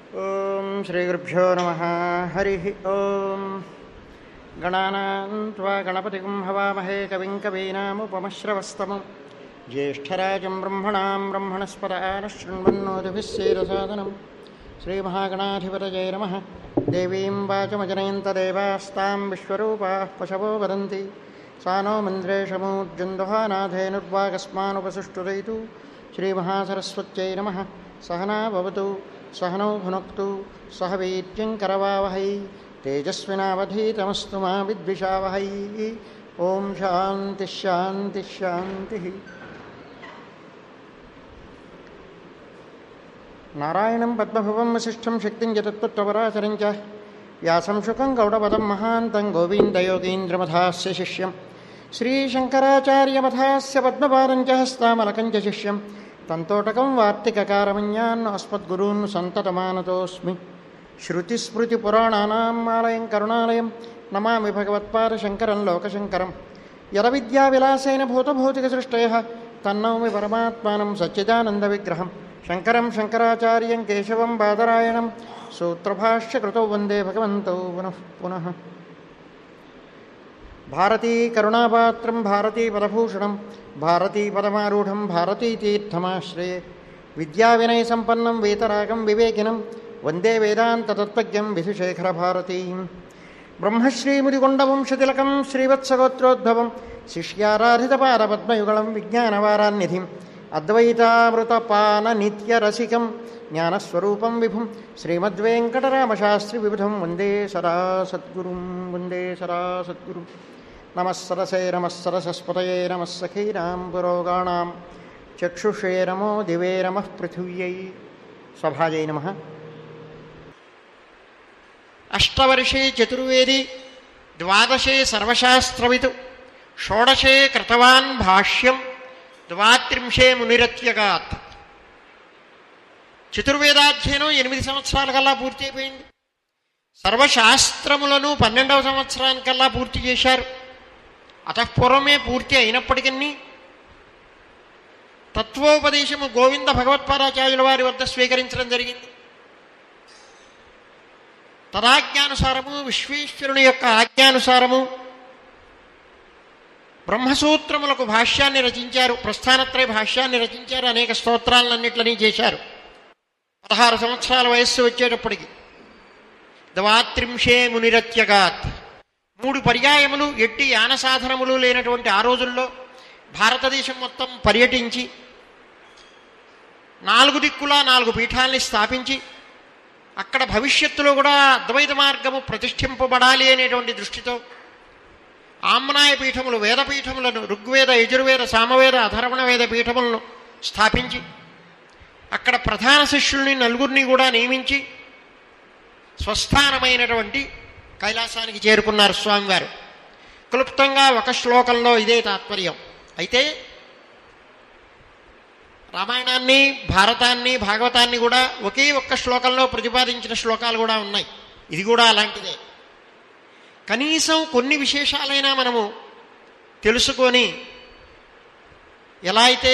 ఓం శ్రీగురుభ్యో నమ హరి ఓం గణానాం త్వా గణపతిం హవామహే కవిం కవీనాముపమశ్రవస్తమం జ్యేష్ఠరాజం బ్రహ్మణాం బ్రహ్మణస్పద ఆనశృण्वन्नोतिभिः सेदसादनं श्रीमहागणाधिपतये नमः देवीं वाचमजनयन्तदेवास्तां विश्वरूपाः पशवो वदन्ति सा नो मन्द्रेशमूर्जन्दुहानाथेनुर्वागस्मानुपसुष्टुदयितु श्रीमहासरस्वत्यै नमः सहना भवतु सहनौ भुनक्तु सह वीर्यं करवावहै तेजस्विनावधीतमस्तु मा विद्विषावहै ॐ शान्तिः शान्तिः शान्तिः నారాయణం పద్మభువం వశిష్టం శక్తిం జతత్వపరాచరం చ వ్యాసం శుకం గౌడపదం మహాంతం గోవిందయోగీంద్రమథాస్య శిష్యం శ్రీశంకరాచార్యమథాస్య పద్మపాదం చ హస్తామలకం చ శిష్యం తంతోటకం వార్తికకారమన్యాన్ అస్మద్గురూన్ సంతతమానతోస్మి శృతిస్మృతిపురాణానాం ఆలయం కరుణాలయం నమామి భగవత్పాదశంకరం లోకశంకరం యదవిద్యావిలాసేన భూతభౌతికసృష్టయ తన్నౌమి పరమాత్మానం సచ్చిదానందవిగ్రహం శంకరం శంకరాచార్యం కేశవం బాదరాయణం సూత్రభాష్యకృతౌ వందే భగవంతౌ పునః పునః భారతీ కరుణాపాత్రం భారతీ పదభూషణం భారతీ పదమారూఢం భారతీ తీర్థమాశ్రయే విద్యావినయ సంపన్నం వేతరాగం వివేకినం వందే వేదాంతతత్వజ్ఞం విధుశేఖర భారతీం బ్రహ్మశ్రీముదికొండవంశతిలకం శ్రీవత్సగోత్రోద్భవం శిష్యారాధితపాదపద్మయుగళం విజ్ఞానవారాన్నిధిం అద్వైతామృతపాన నిత్యరసికం జ్ఞానస్వరూపం విభుం శ్రీమద్వేంకటరామశాస్త్రి విబుధం వందే సదా సద్గురుం వందే సదా సద్గురు నమస్సరసే నమస్సరసస్పతయే నమస్సఖీనాం పురోగాణాం చక్షుషే నమో దివే నమ పృథివ్యై సభాజై నమ అష్టవర్షే చతుర్వేది ద్వాదశే సర్వశాస్త్రవితు షోడశే కృతవాన్ భాష్యం ద్వాత్రింశే మునిరత్యగాత్ చతుర్వేదాధ్యయనం ఎనిమిది సంవత్సరాల కల్లా పూర్తి అయిపోయింది సర్వశాస్త్రములను పన్నెండవ సంవత్సరానికల్లా పూర్తి చేశారు అతఃపూర్వమే పూర్తి అయినప్పటికీ తత్వోపదేశము గోవింద భగవత్పాదాచార్యుల వారి వద్ద స్వీకరించడం జరిగింది తదాజ్ఞానుసారము విశ్వేశ్వరుని యొక్క ఆజ్ఞానుసారము బ్రహ్మసూత్రములకు భాష్యాన్ని రచించారు ప్రస్థానత్రయ భాష్యాన్ని రచించారు అనేక స్తోత్రాలన్నింటినీ చేశారు పదహారు సంవత్సరాల వయస్సు వచ్చేటప్పటికి ద్వాత్రింశే మునిరత్యగాత్ మూడు పర్యాయములు ఎట్టి యాన సాధనములు లేనటువంటి ఆ రోజుల్లో భారతదేశం మొత్తం పర్యటించి నాలుగు దిక్కులా నాలుగు పీఠాల్ని స్థాపించి అక్కడ భవిష్యత్తులో కూడా అద్వైత మార్గము ప్రతిష్ఠింపబడాలి అనేటువంటి దృష్టితో ఆమ్నాయ పీఠములు వేదపీఠములను ఋగ్వేద యజుర్వేద సామవేద అధర్వణ వేద పీఠములను స్థాపించి అక్కడ ప్రధాన శిష్యుల్ని నలుగురిని కూడా నియమించి స్వస్థానమైనటువంటి కైలాసానికి చేరుకున్నారు స్వామివారు క్లుప్తంగా ఒక శ్లోకంలో ఇదే తాత్పర్యం అయితే రామాయణాన్ని భారతాన్ని భాగవతాన్ని కూడా ఒకే ఒక్క శ్లోకంలో ప్రతిపాదించిన శ్లోకాలు కూడా ఉన్నాయి ఇది కూడా అలాంటిదే కనీసం కొన్ని విశేషాలైనా మనము తెలుసుకొని ఎలా అయితే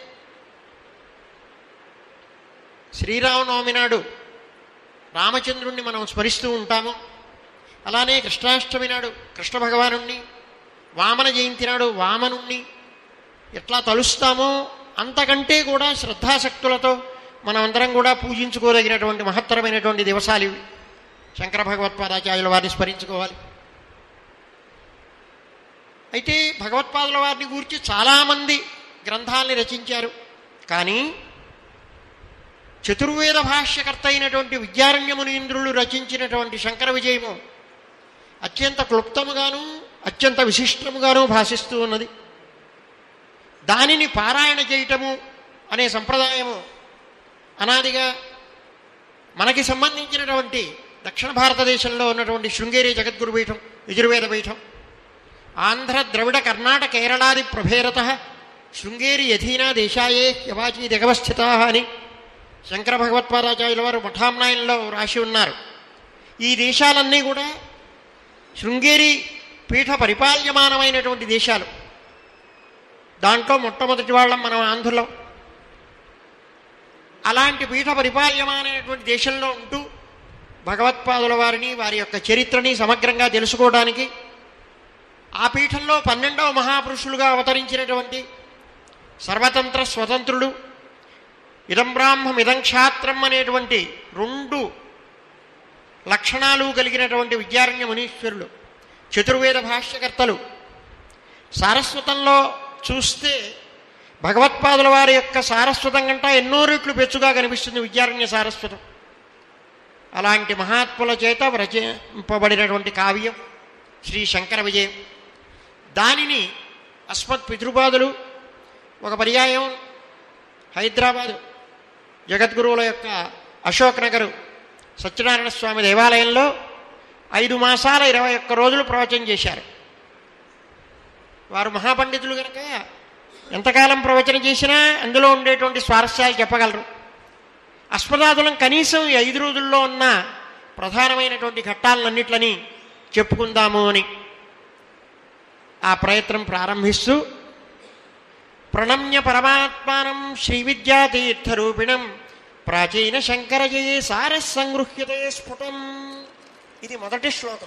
శ్రీరామనవమి నాడు రామచంద్రుణ్ణి మనం స్మరిస్తూ ఉంటాము అలానే కృష్ణాష్టమి నాడు కృష్ణ భగవానుణ్ణి వామన జయంతి నాడు వామనుణ్ణి ఎట్లా తలుస్తామో అంతకంటే కూడా శ్రద్ధాశక్తులతో మనమందరం కూడా పూజించుకోదగినటువంటి మహత్తరమైనటువంటి దివసాలు ఇవి శంకర భగవత్పాదాచార్యుల వారిని స్మరించుకోవాలి అయితే భగవత్పాదుల వారిని గురించి చాలామంది గ్రంథాలని రచించారు కానీ చతుర్వేద భాష్యకర్త అయినటువంటి విద్యారణ్య మునీంద్రులు రచించినటువంటి శంకర విజయము అత్యంత క్లుప్తముగాను అత్యంత విశిష్టముగాను భాషిస్తూ ఉన్నది దానిని పారాయణ చేయటము అనే సంప్రదాయము అనాదిగా మనకి సంబంధించినటువంటి దక్షిణ భారతదేశంలో ఉన్నటువంటి శృంగేరి జగద్గురు పీఠం యజుర్వేద పీఠం ఆంధ్ర ద్రవిడ కర్ణాటక కేరళాది ప్రభేరత శృంగేరి యధీనా దేశాయే యవాచీ దిగవస్థిత అని శంకర భగవత్పాదాచార్యుల వారు మఠామ్నాయంలో రాసి ఉన్నారు ఈ దేశాలన్నీ కూడా శృంగేరి పీఠ పరిపాల్యమానమైనటువంటి దేశాలు దాంట్లో మొట్టమొదటి వాళ్ళం మనం ఆంధ్రులం అలాంటి పీఠ పరిపాల్యమానమైనటువంటి దేశంలో ఉంటూ భగవత్పాదుల వారిని వారి యొక్క చరిత్రని సమగ్రంగా తెలుసుకోవడానికి ఆ పీఠంలో పన్నెండవ మహాపురుషులుగా అవతరించినటువంటి సర్వతంత్ర స్వతంత్రుడు ఇదం బ్రాహ్మం ఇదం క్షాత్రం అనేటువంటి రెండు లక్షణాలు కలిగినటువంటి విద్యారణ్య మునీశ్వరులు చతుర్వేద భాష్యకర్తలు సారస్వతంలో చూస్తే భగవత్పాదుల వారి యొక్క సారస్వతం కంటా ఎన్నో రెట్లు పెచ్చుగా కనిపిస్తుంది విద్యారణ్య సారస్వతం అలాంటి మహాత్ముల చేత రచింపబడినటువంటి కావ్యం శ్రీ శంకర విజయం దానిని అస్మత్ పితృపాదులు ఒక పర్యాయం హైదరాబాదు జగద్గురువుల యొక్క అశోక్ నగరు సత్యనారాయణ స్వామి దేవాలయంలో ఐదు మాసాల ఇరవై ఒక్క రోజులు ప్రవచనం చేశారు వారు మహాపండితులు కనుక ఎంతకాలం ప్రవచనం చేసినా అందులో ఉండేటువంటి స్వారస్యాలు చెప్పగలరు అస్మదాదులం కనీసం ఈ ఐదు రోజుల్లో ఉన్న ప్రధానమైనటువంటి ఘట్టాలన్నిట్లని చెప్పుకుందాము అని ఆ ప్రయత్నం ప్రారంభిస్తూ ప్రణమ్య పరమాత్మానం శ్రీ విద్యాతీర్థరూపిణం ప్రాచీన శంకరజయే సారస్ సంగృహ్యతే స్ఫుటం ఇది మొదటి శ్లోకం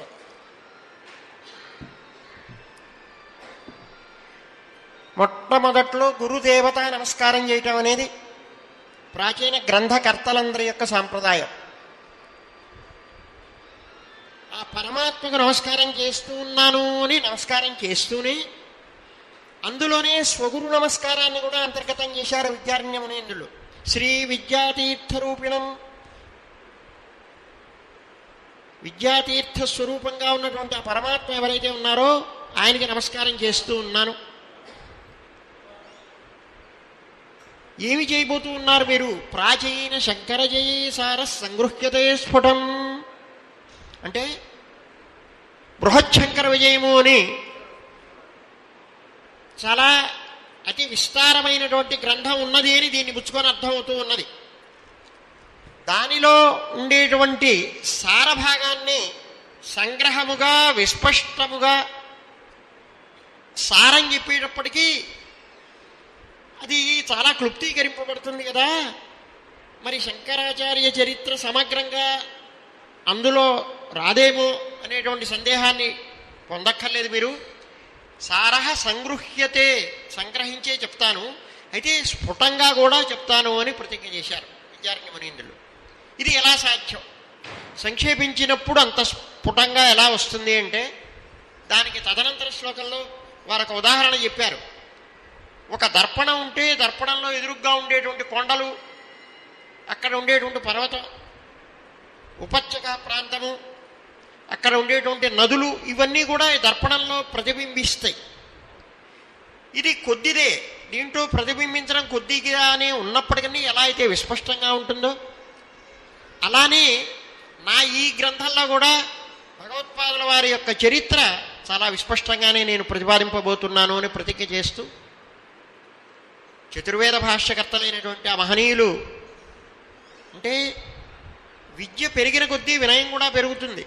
మొట్టమొదట్లో గురుదేవత నమస్కారం చేయటం అనేది ప్రాచీన గ్రంథకర్తలందరి యొక్క సాంప్రదాయం ఆ పరమాత్మకు నమస్కారం చేస్తూ ఉన్నాను అని నమస్కారం చేస్తూనే అందులోనే స్వగురు నమస్కారాన్ని కూడా అంతర్గతం చేశారు విద్యారణ్యమునేంద్రులు శ్రీ విద్యాతీర్థరూపిణం విద్యాతీర్థ స్వరూపంగా ఉన్నటువంటి ఆ పరమాత్మ ఎవరైతే ఉన్నారో ఆయనకి నమస్కారం చేస్తూ ఉన్నాను ఏమి చేయబోతూ ఉన్నారు మీరు ప్రాచీన శంకర జయసార సంగృహ్యతే స్ఫుటం అంటే బృహచ్చంకర విజయము అని చాలా అతి విస్తారమైనటువంటి గ్రంథం ఉన్నది అని దీన్ని పుచ్చుకొని అర్థమవుతూ ఉన్నది దానిలో ఉండేటువంటి సారభాగాన్ని సంగ్రహముగా విస్పష్టముగా సారం చెప్పేటప్పటికీ అది చాలా క్లుప్తీకరింపబడుతుంది కదా మరి శంకరాచార్య చరిత్ర సమగ్రంగా అందులో రాదేమో అనేటువంటి సందేహాన్ని పొందక్కర్లేదు మీరు సారహ సంగృహ్యతే సంగ్రహించే చెప్తాను అయితే స్ఫుటంగా కూడా చెప్తాను అని ప్రతిజ్ఞ చేశారు విద్యార్థి మునీంద్రులు ఇది ఎలా సాధ్యం సంక్షేపించినప్పుడు అంత స్ఫుటంగా ఎలా వస్తుంది అంటే దానికి తదనంతర శ్లోకంలో వారొక ఉదాహరణ చెప్పారు ఒక దర్పణం ఉంటే దర్పణంలో ఎదురుగ్గా ఉండేటువంటి కొండలు అక్కడ ఉండేటువంటి పర్వతం ఉపత్యక ప్రాంతము అక్కడ ఉండేటువంటి నదులు ఇవన్నీ కూడా ఈ దర్పణంలో ప్రతిబింబిస్తాయి ఇది కొద్దిదే దీంట్లో ప్రతిబింబించడం కొద్దిగానే ఉన్నప్పటికీ ఎలా అయితే విస్పష్టంగా ఉంటుందో అలానే నా ఈ గ్రంథంలో కూడా భగవత్పాదుల వారి యొక్క చరిత్ర చాలా విస్పష్టంగానే నేను ప్రతిపాదింపబోతున్నాను అని ప్రతిజ్ఞ చేస్తూ చతుర్వేద భాష్యకర్తలైనటువంటి ఆ మహనీయులు అంటే విద్య పెరిగిన కొద్దీ వినయం కూడా పెరుగుతుంది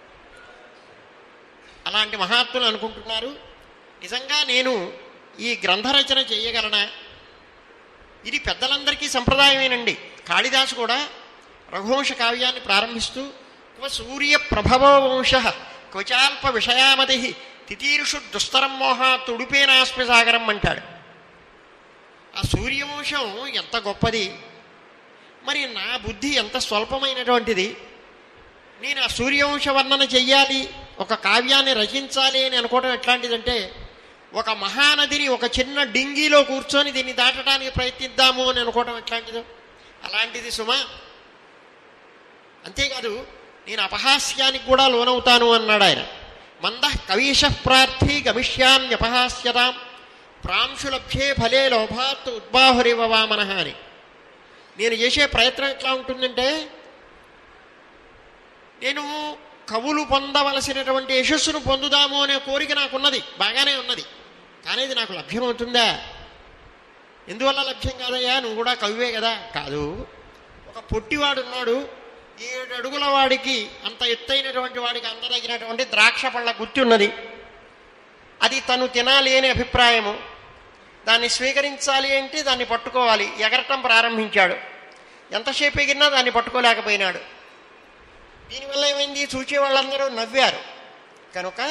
అలాంటి మహాత్ములు అనుకుంటున్నారు నిజంగా నేను ఈ గ్రంథరచన చేయగలనా ఇది పెద్దలందరికీ సంప్రదాయమేనండి కాళిదాసు కూడా రఘువంశ కావ్యాన్ని ప్రారంభిస్తూ క్వ సూర్య ప్రభవో వంశ క్వచాల్ప విషయామతి తితీరుషు దుస్తరం మోహ తుడిపేనాస్మి సాగరం అంటాడు ఆ సూర్యవంశం ఎంత గొప్పది మరి నా బుద్ధి ఎంత స్వల్పమైనటువంటిది నేను ఆ సూర్యవంశ వర్ణన చెయ్యాలి ఒక కావ్యాన్ని రచించాలి అని అనుకోవడం ఎట్లాంటిదంటే ఒక మహానదిని ఒక చిన్న డింగీలో కూర్చొని దీన్ని దాటడానికి ప్రయత్నిద్దాము అని అనుకోవడం ఎట్లాంటిదో అలాంటిది సుమ అంతేకాదు నేను అపహాస్యానికి కూడా లోనవుతాను అన్నాడు ఆయన మంద కవీశ ప్రార్థి గమిష్యాన్యపహాస్యతాం ప్రాంశులభ్యే ఫలే లోభాత్ ఉద్బాహురివ వామన అని నేను చేసే ప్రయత్నం ఎట్లా ఉంటుందంటే నేను కవులు పొందవలసినటువంటి యశస్సును పొందుదాము అనే కోరిక నాకున్నది బాగానే ఉన్నది కానీ ఇది నాకు లభ్యమవుతుందా ఎందువల్ల లభ్యం కాదయ్యా నువ్వు కూడా కవివే కదా కాదు ఒక పొట్టివాడు ఉన్నాడు ఏడు అడుగుల వాడికి అంత ఎత్తైనటువంటి వాడికి అందదగినటువంటి ద్రాక్ష పళ్ళ గుత్తి ఉన్నది అది తను తినాలి అనే అభిప్రాయము దాన్ని స్వీకరించాలి అంటే దాన్ని పట్టుకోవాలి ఎగరటం ప్రారంభించాడు ఎంతసేపు ఎగిరినా దాన్ని పట్టుకోలేకపోయినాడు దీనివల్ల ఏమైంది చూచే వాళ్ళందరూ నవ్వారు కనుక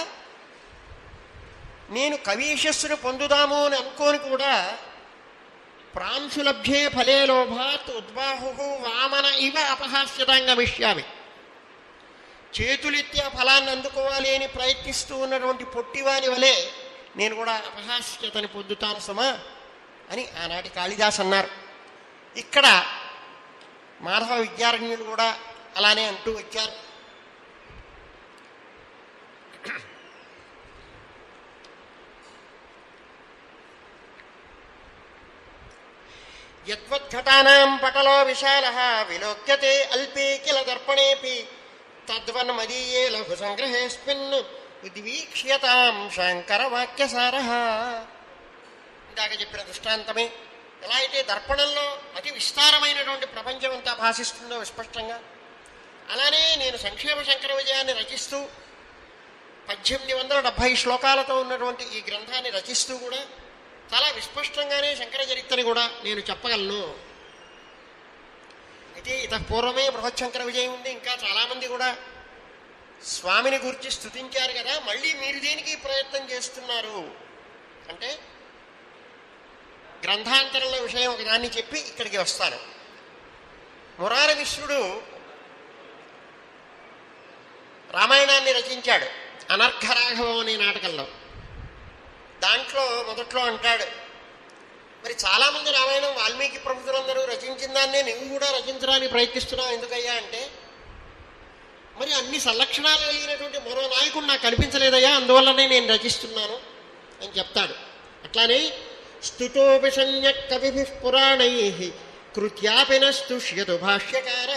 నేను కవీశస్సును పొందుదాము అని అనుకోని కూడా ప్రాంశులభ్యే ఫలే లోభాత్ ఉద్బాహు వామన ఇవ అపహాస్యతాంగమిష్యామి చేతులెత్తి ఆ ఫలాన్ని అందుకోవాలి అని ప్రయత్నిస్తూ ఉన్నటువంటి పొట్టివాని వలె నేను కూడా అపహాస్యతని పొందుతాను సుమా అని ఆనాటి కాళిదాస్ అన్నారు ఇక్కడ మాధవ విద్యారణ్యులు కూడా అలానే అంటూ వచ్చారు యద్వద్ఘటానాం పటలో విశాల విలోక్యతే అల్పే కిల దర్పణేపి తద్వన్ మదీయే లఘు సంగ్రహేస్మిన్ ఉద్వీక్ష్యతాం శంకర వాక్యసార ఇందాక చెప్పిన దృష్టాంతమే ఎలా అయితే దర్పణంలో అతి విస్తారమైనటువంటి ప్రపంచం అంతా భాషిస్తుందో విస్పష్టంగా అలానే నేను సంక్షేమ శంకర విజయాన్ని రచిస్తూ పద్దెనిమిది వందల డెబ్భై శ్లోకాలతో ఉన్నటువంటి ఈ గ్రంథాన్ని రచిస్తూ కూడా చాలా విస్పష్టంగానే శంకర చరిత్రని కూడా నేను చెప్పగలను అయితే ఇత పూర్వమే బృహచ్చంకర విజయం ఉంది ఇంకా చాలామంది కూడా స్వామిని గురించి స్థుతించారు కదా మళ్ళీ మీరు దేనికి ప్రయత్నం చేస్తున్నారు అంటే గ్రంథాంతరంలో విషయం ఒకదాన్ని చెప్పి ఇక్కడికి వస్తాను మురారి విశ్రుడు రామాయణాన్ని రచించాడు అనర్ఘరాఘవం అనే నాటకంలో దాంట్లో మొదట్లో అంటాడు మరి చాలామంది రామాయణం వాల్మీకి ప్రముఖులందరూ రచించిన దాన్నే నువ్వు కూడా రచించడానికి ప్రయత్నిస్తున్నావు ఎందుకయ్యా అంటే మరి అన్ని సంలక్షణాలు కలిగినటువంటి మరో నాయకుడు నాకు కనిపించలేదయ్యా అందువల్లనే నేను రచిస్తున్నాను అని చెప్తాడు అట్లానే స్థుతోపిషణ్య కవి పురాణై కృత్యాపి నస్తుష్యతు భాష్యకార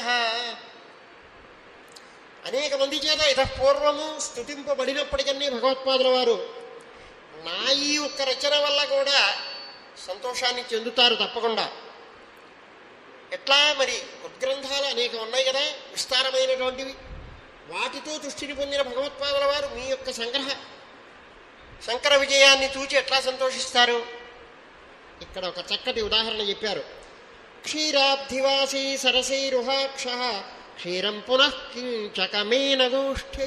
అనేక మంది చేత ఇతపూర్వము స్థుతింపబడినప్పటికీ భగవత్పాదుల వారు నా ఈ ఒక్క రచన వల్ల కూడా సంతోషాన్ని చెందుతారు తప్పకుండా ఎట్లా మరి ఉద్గ్రంథాలు అనేక ఉన్నాయి కదా విస్తారమైనటువంటివి వాటితో దృష్టిని పొందిన భగవత్పాదుల వారు మీ యొక్క సంగ్రహ శంకర విజయాన్ని చూచి ఎట్లా సంతోషిస్తారు ఇక్కడ ఒక చక్కటి ఉదాహరణ చెప్పారు క్షీరాబ్ధివాసీ సరసైరుహాక్ష క్షీరం పునః కించకమేన గోష్ఠి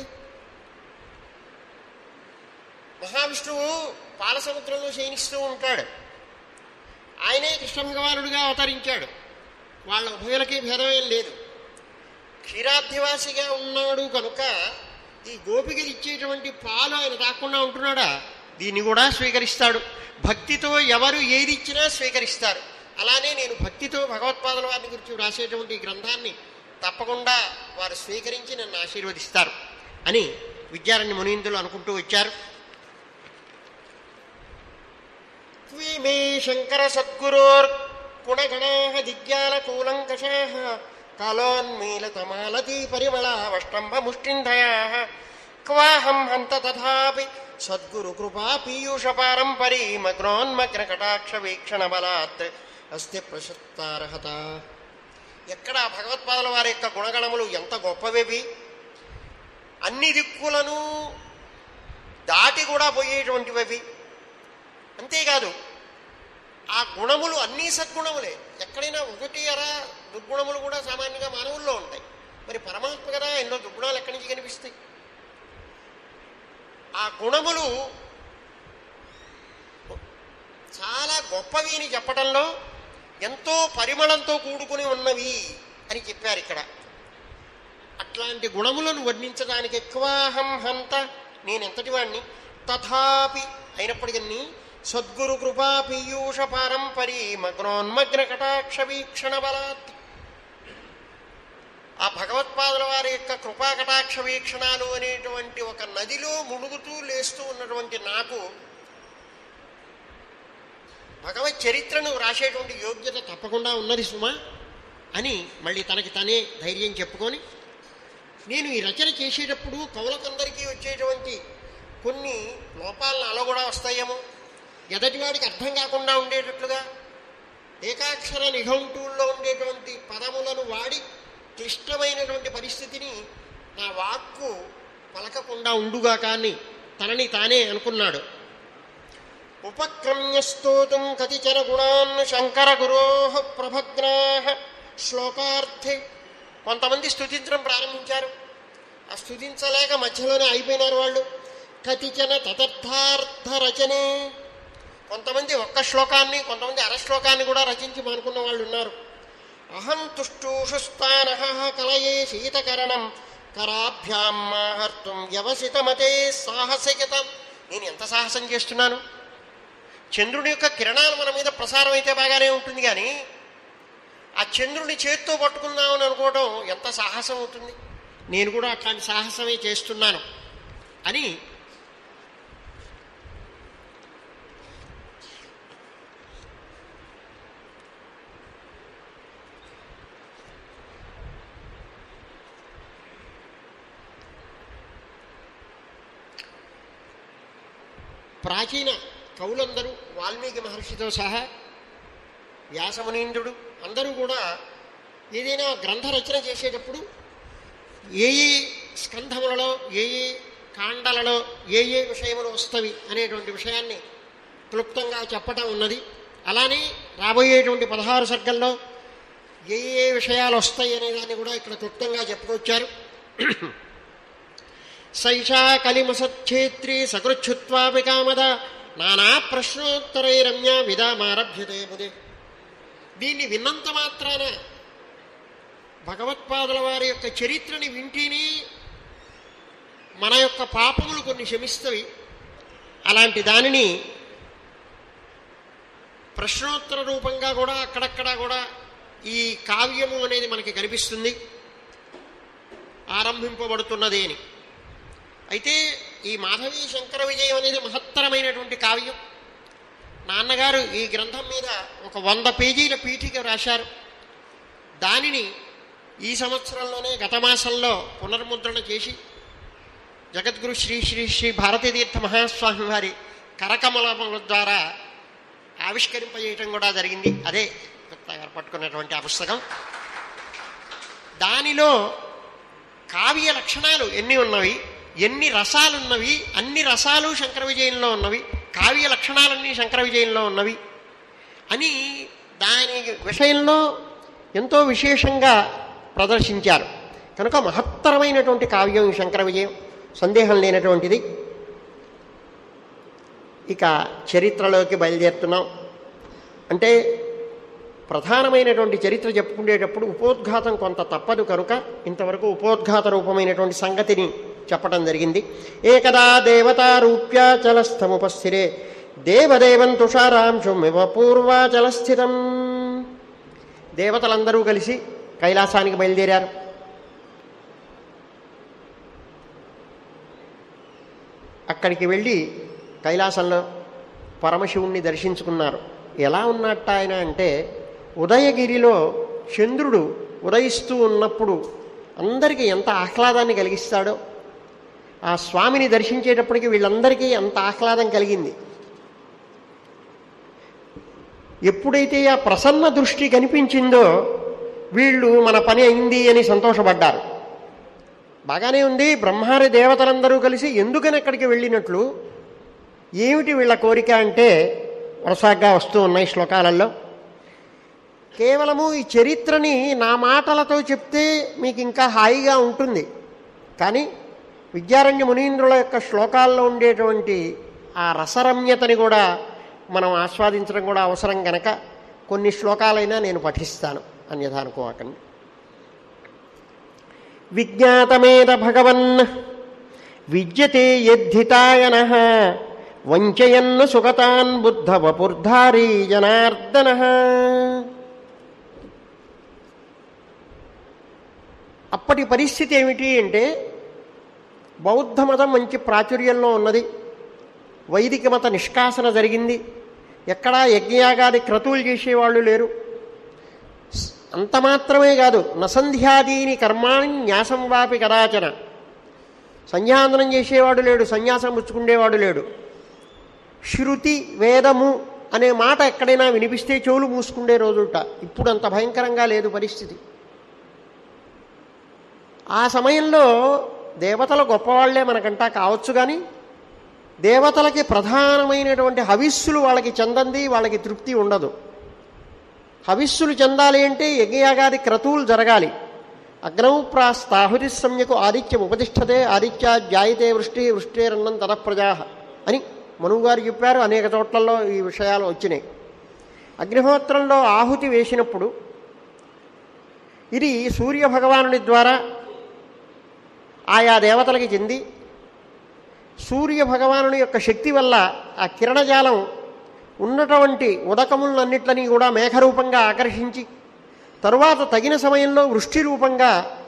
మహావిష్ణువు పాలసముద్రంలో శయనిస్తూ ఉంటాడు ఆయనే కృష్ణ భగవానుడిగా అవతరించాడు వాళ్ళ ఉభయులకి భేదమేం లేదు క్షీరాబ్ధివాసిగా ఉన్నాడు కనుక ఈ గోపికలు ఇచ్చేటువంటి పాలు ఆయన తాకుండా ఉంటున్నాడా దీన్ని కూడా స్వీకరిస్తాడు భక్తితో ఎవరు ఏది ఇచ్చినా స్వీకరిస్తారు అలానే నేను భక్తితో భగవత్పాదుల వారిని గురించి వ్రాసేటువంటి ఈ గ్రంథాన్ని తప్పకుండా వారు స్వీకరించి నన్ను ఆశీర్వదిస్తారు అని విద్యారణ్య మునీందులు అనుకుంటూ వచ్చారు మే శంకర సద్గురోర్ గుణగణా దిగ్యాల కూలంకషా కాలోన్మీలతమాలతీ పరిమళావష్టంభ ముష్టింధయా క్వాహం హంత తథాపి సద్గురు కృపా పీయూష పారంపరీ మగ్నోన్మగ్న కటాక్ష వీక్షణ బలాత్ అస్తి ప్రశస్తార్హత ఎక్కడ భగవత్పాదుల వారి యొక్క గుణగణములు ఎంత గొప్పవేవి అన్ని దిక్కులను దాటి కూడా పోయేటువంటివి అంతేకాదు ఆ గుణములు అన్నీ సద్గుణములే ఎక్కడైనా ఒకటి అరా దుర్గుణములు కూడా సామాన్యంగా మానవుల్లో ఉంటాయి మరి పరమాత్మ కదా ఎన్నో దుర్గుణాలు ఎక్కడి నుంచి కనిపిస్తాయి ఆ గుణములు చాలా గొప్పవి అని చెప్పడంలో ఎంతో పరిమళంతో కూడుకుని ఉన్నవి అని చెప్పారు ఇక్కడ అట్లాంటి గుణములను వర్ణించడానికి ఎక్కువాహం హంత నేనెంతటి వాణ్ణి తథాపి అయినప్పటికీ సద్గురు కృపా పీయూష పారంపరీ మగ్నోన్మగ్న కటాక్ష వీక్షణ బలాత్ ఆ భగవత్పాదుల వారి యొక్క కృపా కటాక్ష వీక్షణాలు అనేటువంటి ఒక నదిలో మునుగుతూ లేస్తూ ఉన్నటువంటి నాకు భగవత్ చరిత్రను రాసేటువంటి యోగ్యత తప్పకుండా ఉన్నది సుమా అని మళ్ళీ తనకి తనే ధైర్యం చెప్పుకొని నేను ఈ రచన చేసేటప్పుడు కవులకందరికీ వచ్చేటువంటి కొన్ని లోపాలు నాలో కూడా వస్తాయేమో ఎదటివాడికి అర్థం కాకుండా ఉండేటట్లుగా ఏకాక్షర నిఘంటువుల్లో ఉండేటువంటి పదములను వాడి క్లిష్టమైనటువంటి పరిస్థితిని నా వాక్కు పలకకుండా ఉండుగా కానీ తనని తానే అనుకున్నాడు ఉపక్రమ్య స్తోతుం కతిచర గుణాన్ శంకర గురో ప్రభగ్నా శ్లోకార్థే కొంతమంది స్థుతించడం ప్రారంభించారు ఆ స్థుతించలేక మధ్యలోనే అయిపోయినారు వాళ్ళు కతిచన తదర్థార్థ రచనే కొంతమంది ఒక్క శ్లోకాన్ని కొంతమంది అర శ్లోకాన్ని కూడా రచించి మానుకున్న వాళ్ళు ఉన్నారు అహం తుష్టూషుస్థాన కలయే శీతకరణం కరాభ్యాం మాహర్తం వ్యవసితమతే సాహసికత నేను ఎంత సాహసం చేస్తున్నాను చంద్రుని యొక్క కిరణాలు మన మీద ప్రసారం అయితే బాగానే ఉంటుంది కానీ ఆ చంద్రుని చేత్తో పట్టుకుందామని అనుకోవడం ఎంత సాహసం అవుతుంది నేను కూడా అట్లాంటి సాహసమే చేస్తున్నాను అని ప్రాచీన కవులందరూ వాల్మీకి మహర్షితో సహా వ్యాసమునీంద్రుడు అందరూ కూడా ఏదైనా గ్రంథ రచన చేసేటప్పుడు ఏ ఏ స్కంధములలో ఏ ఏ కాండలలో ఏ ఏ విషయములు వస్తవి అనేటువంటి విషయాన్ని క్లుప్తంగా చెప్పటం ఉన్నది అలానే రాబోయేటువంటి పదహారు సర్గల్లో ఏ ఏ విషయాలు వస్తాయి అనే దాన్ని కూడా ఇక్కడ క్లుప్తంగా చెప్పుకొచ్చారు సైషా కలిమసచ్ఛేత్రి సకృచ్ఛుత్వాపి కామద నానా ప్రశ్నోత్తరై రమ్య విధామారభ్యతే ముదే దీన్ని విన్నంత మాత్రాన భగవత్పాదుల వారి యొక్క చరిత్రని వింటేనే మన యొక్క పాపములు కొన్ని క్షమిస్తవి అలాంటి దానిని ప్రశ్నోత్తర రూపంగా కూడా అక్కడక్కడ కూడా ఈ కావ్యము అనేది మనకి కనిపిస్తుంది ఆరంభింపబడుతున్నది అని అయితే ఈ మాధవీ శంకర విజయం అనేది మహత్తరమైనటువంటి కావ్యం నాన్నగారు ఈ గ్రంథం మీద ఒక వంద పేజీల పీఠిక రాశారు దానిని ఈ సంవత్సరంలోనే గత మాసంలో పునర్ముద్రణ చేసి జగద్గురు శ్రీ శ్రీ శ్రీ భారతీతీర్థ మహాస్వామి వారి కరకమలముల ద్వారా ఆవిష్కరింపజేయటం కూడా జరిగింది అదే గుప్తా గారు పట్టుకున్నటువంటి ఆ పుస్తకం దానిలో కావ్య లక్షణాలు ఎన్ని ఉన్నవి ఎన్ని రసాలు ఉన్నవి అన్ని రసాలు శంకర విజయంలో ఉన్నవి కావ్య లక్షణాలన్నీ శంకర విజయంలో ఉన్నవి అని దాని విషయంలో ఎంతో విశేషంగా ప్రదర్శించారు కనుక మహత్తరమైనటువంటి కావ్యం ఈ శంకర విజయం సందేహం లేనటువంటిది ఇక చరిత్రలోకి బయలుదేరుతున్నాం అంటే ప్రధానమైనటువంటి చరిత్ర చెప్పుకునేటప్పుడు ఉపోద్ఘాతం కొంత తప్పదు కనుక ఇంతవరకు ఉపోద్ఘాత రూపమైనటువంటి సంగతిని చెప్పడం జరిగింది ఏకదా దేవతారూప్యాచలస్థముపస్థిరే దేవదేవం తుషారాంశుమివ పూర్వాచలస్థితం దేవతలందరూ కలిసి కైలాసానికి బయలుదేరారు అక్కడికి వెళ్ళి కైలాసంలో పరమశివుణ్ణి దర్శించుకున్నారు ఎలా ఉన్నట్ట ఆయన అంటే ఉదయగిరిలో చంద్రుడు ఉదయిస్తూ ఉన్నప్పుడు అందరికీ ఎంత ఆహ్లాదాన్ని కలిగిస్తాడో ఆ స్వామిని దర్శించేటప్పటికి వీళ్ళందరికీ అంత ఆహ్లాదం కలిగింది ఎప్పుడైతే ఆ ప్రసన్న దృష్టి కనిపించిందో వీళ్ళు మన పని అయింది అని సంతోషపడ్డారు బాగానే ఉంది బ్రహ్మారి దేవతలందరూ కలిసి ఎందుకని అక్కడికి వెళ్ళినట్లు ఏమిటి వీళ్ళ కోరిక అంటే వరుసగా వస్తూ ఉన్నాయి శ్లోకాలలో కేవలము ఈ చరిత్రని నా మాటలతో చెప్తే మీకు ఇంకా హాయిగా ఉంటుంది కానీ విద్యారణ్య మునీంద్రుల యొక్క శ్లోకాల్లో ఉండేటువంటి ఆ రసరమ్యతని కూడా మనం ఆస్వాదించడం కూడా అవసరం గనక కొన్ని శ్లోకాలైనా నేను పఠిస్తాను అన్యథా అనుకోకండి విజ్ఞాతమేద భగవన్ విద్యతే యద్ధితాయన వంచయన్ను సుగతాన్ బుద్ధ వపుర్ధారీ జనార్దన అప్పటి పరిస్థితి ఏమిటి అంటే బౌద్ధ మతం మంచి ప్రాచుర్యంలో ఉన్నది వైదిక మత నిష్కాసన జరిగింది ఎక్కడా యజ్ఞయాగాది క్రతువులు చేసేవాళ్ళు లేరు స్- అంత మాత్రమే కాదు నసంధ్యాదీని కర్మాణి న్యాసం వాపి కదాచన సంధ్యావందనం చేసేవాడు లేడు సన్యాసం పుచ్చుకునేవాడు లేడు శృతి వేదము అనే మాట ఎక్కడైనా వినిపిస్తే చెవులు మూసుకుండే రోజుట ఇప్పుడు అంత భయంకరంగా లేదు పరిస్థితి ఆ సమయంలో దేవతలు గొప్పవాళ్లే మనకంటా కావచ్చు కానీ దేవతలకి ప్రధానమైనటువంటి హవిస్సులు వాళ్ళకి చెందంది వాళ్ళకి తృప్తి ఉండదు హవిస్సులు చెందాలి అంటే యజ్ఞయాగాది క్రతువులు జరగాలి అగ్నౌ ప్రాస్తాహురి సమ్యకు ఆదిత్యం ఉపతిష్టతే ఆదిత్య జాయితే వృష్టి వృష్టిరన్నం తద ప్రజా అని మనువు గారు చెప్పారు అనేక చోట్లలో ఈ విషయాలు వచ్చినాయి అగ్నిహోత్రంలో ఆహుతి వేసినప్పుడు ఇది సూర్య భగవానుడి ద్వారా ఆయా దేవతలకి చెంది సూర్య భగవానుని యొక్క శక్తి వల్ల ఆ కిరణజాలం ఉన్నటువంటి ఉదకములన్నిట్లని కూడా మేఘరూపంగా ఆకర్షించి తరువాత తగిన సమయంలో వృష్టి రూపంగా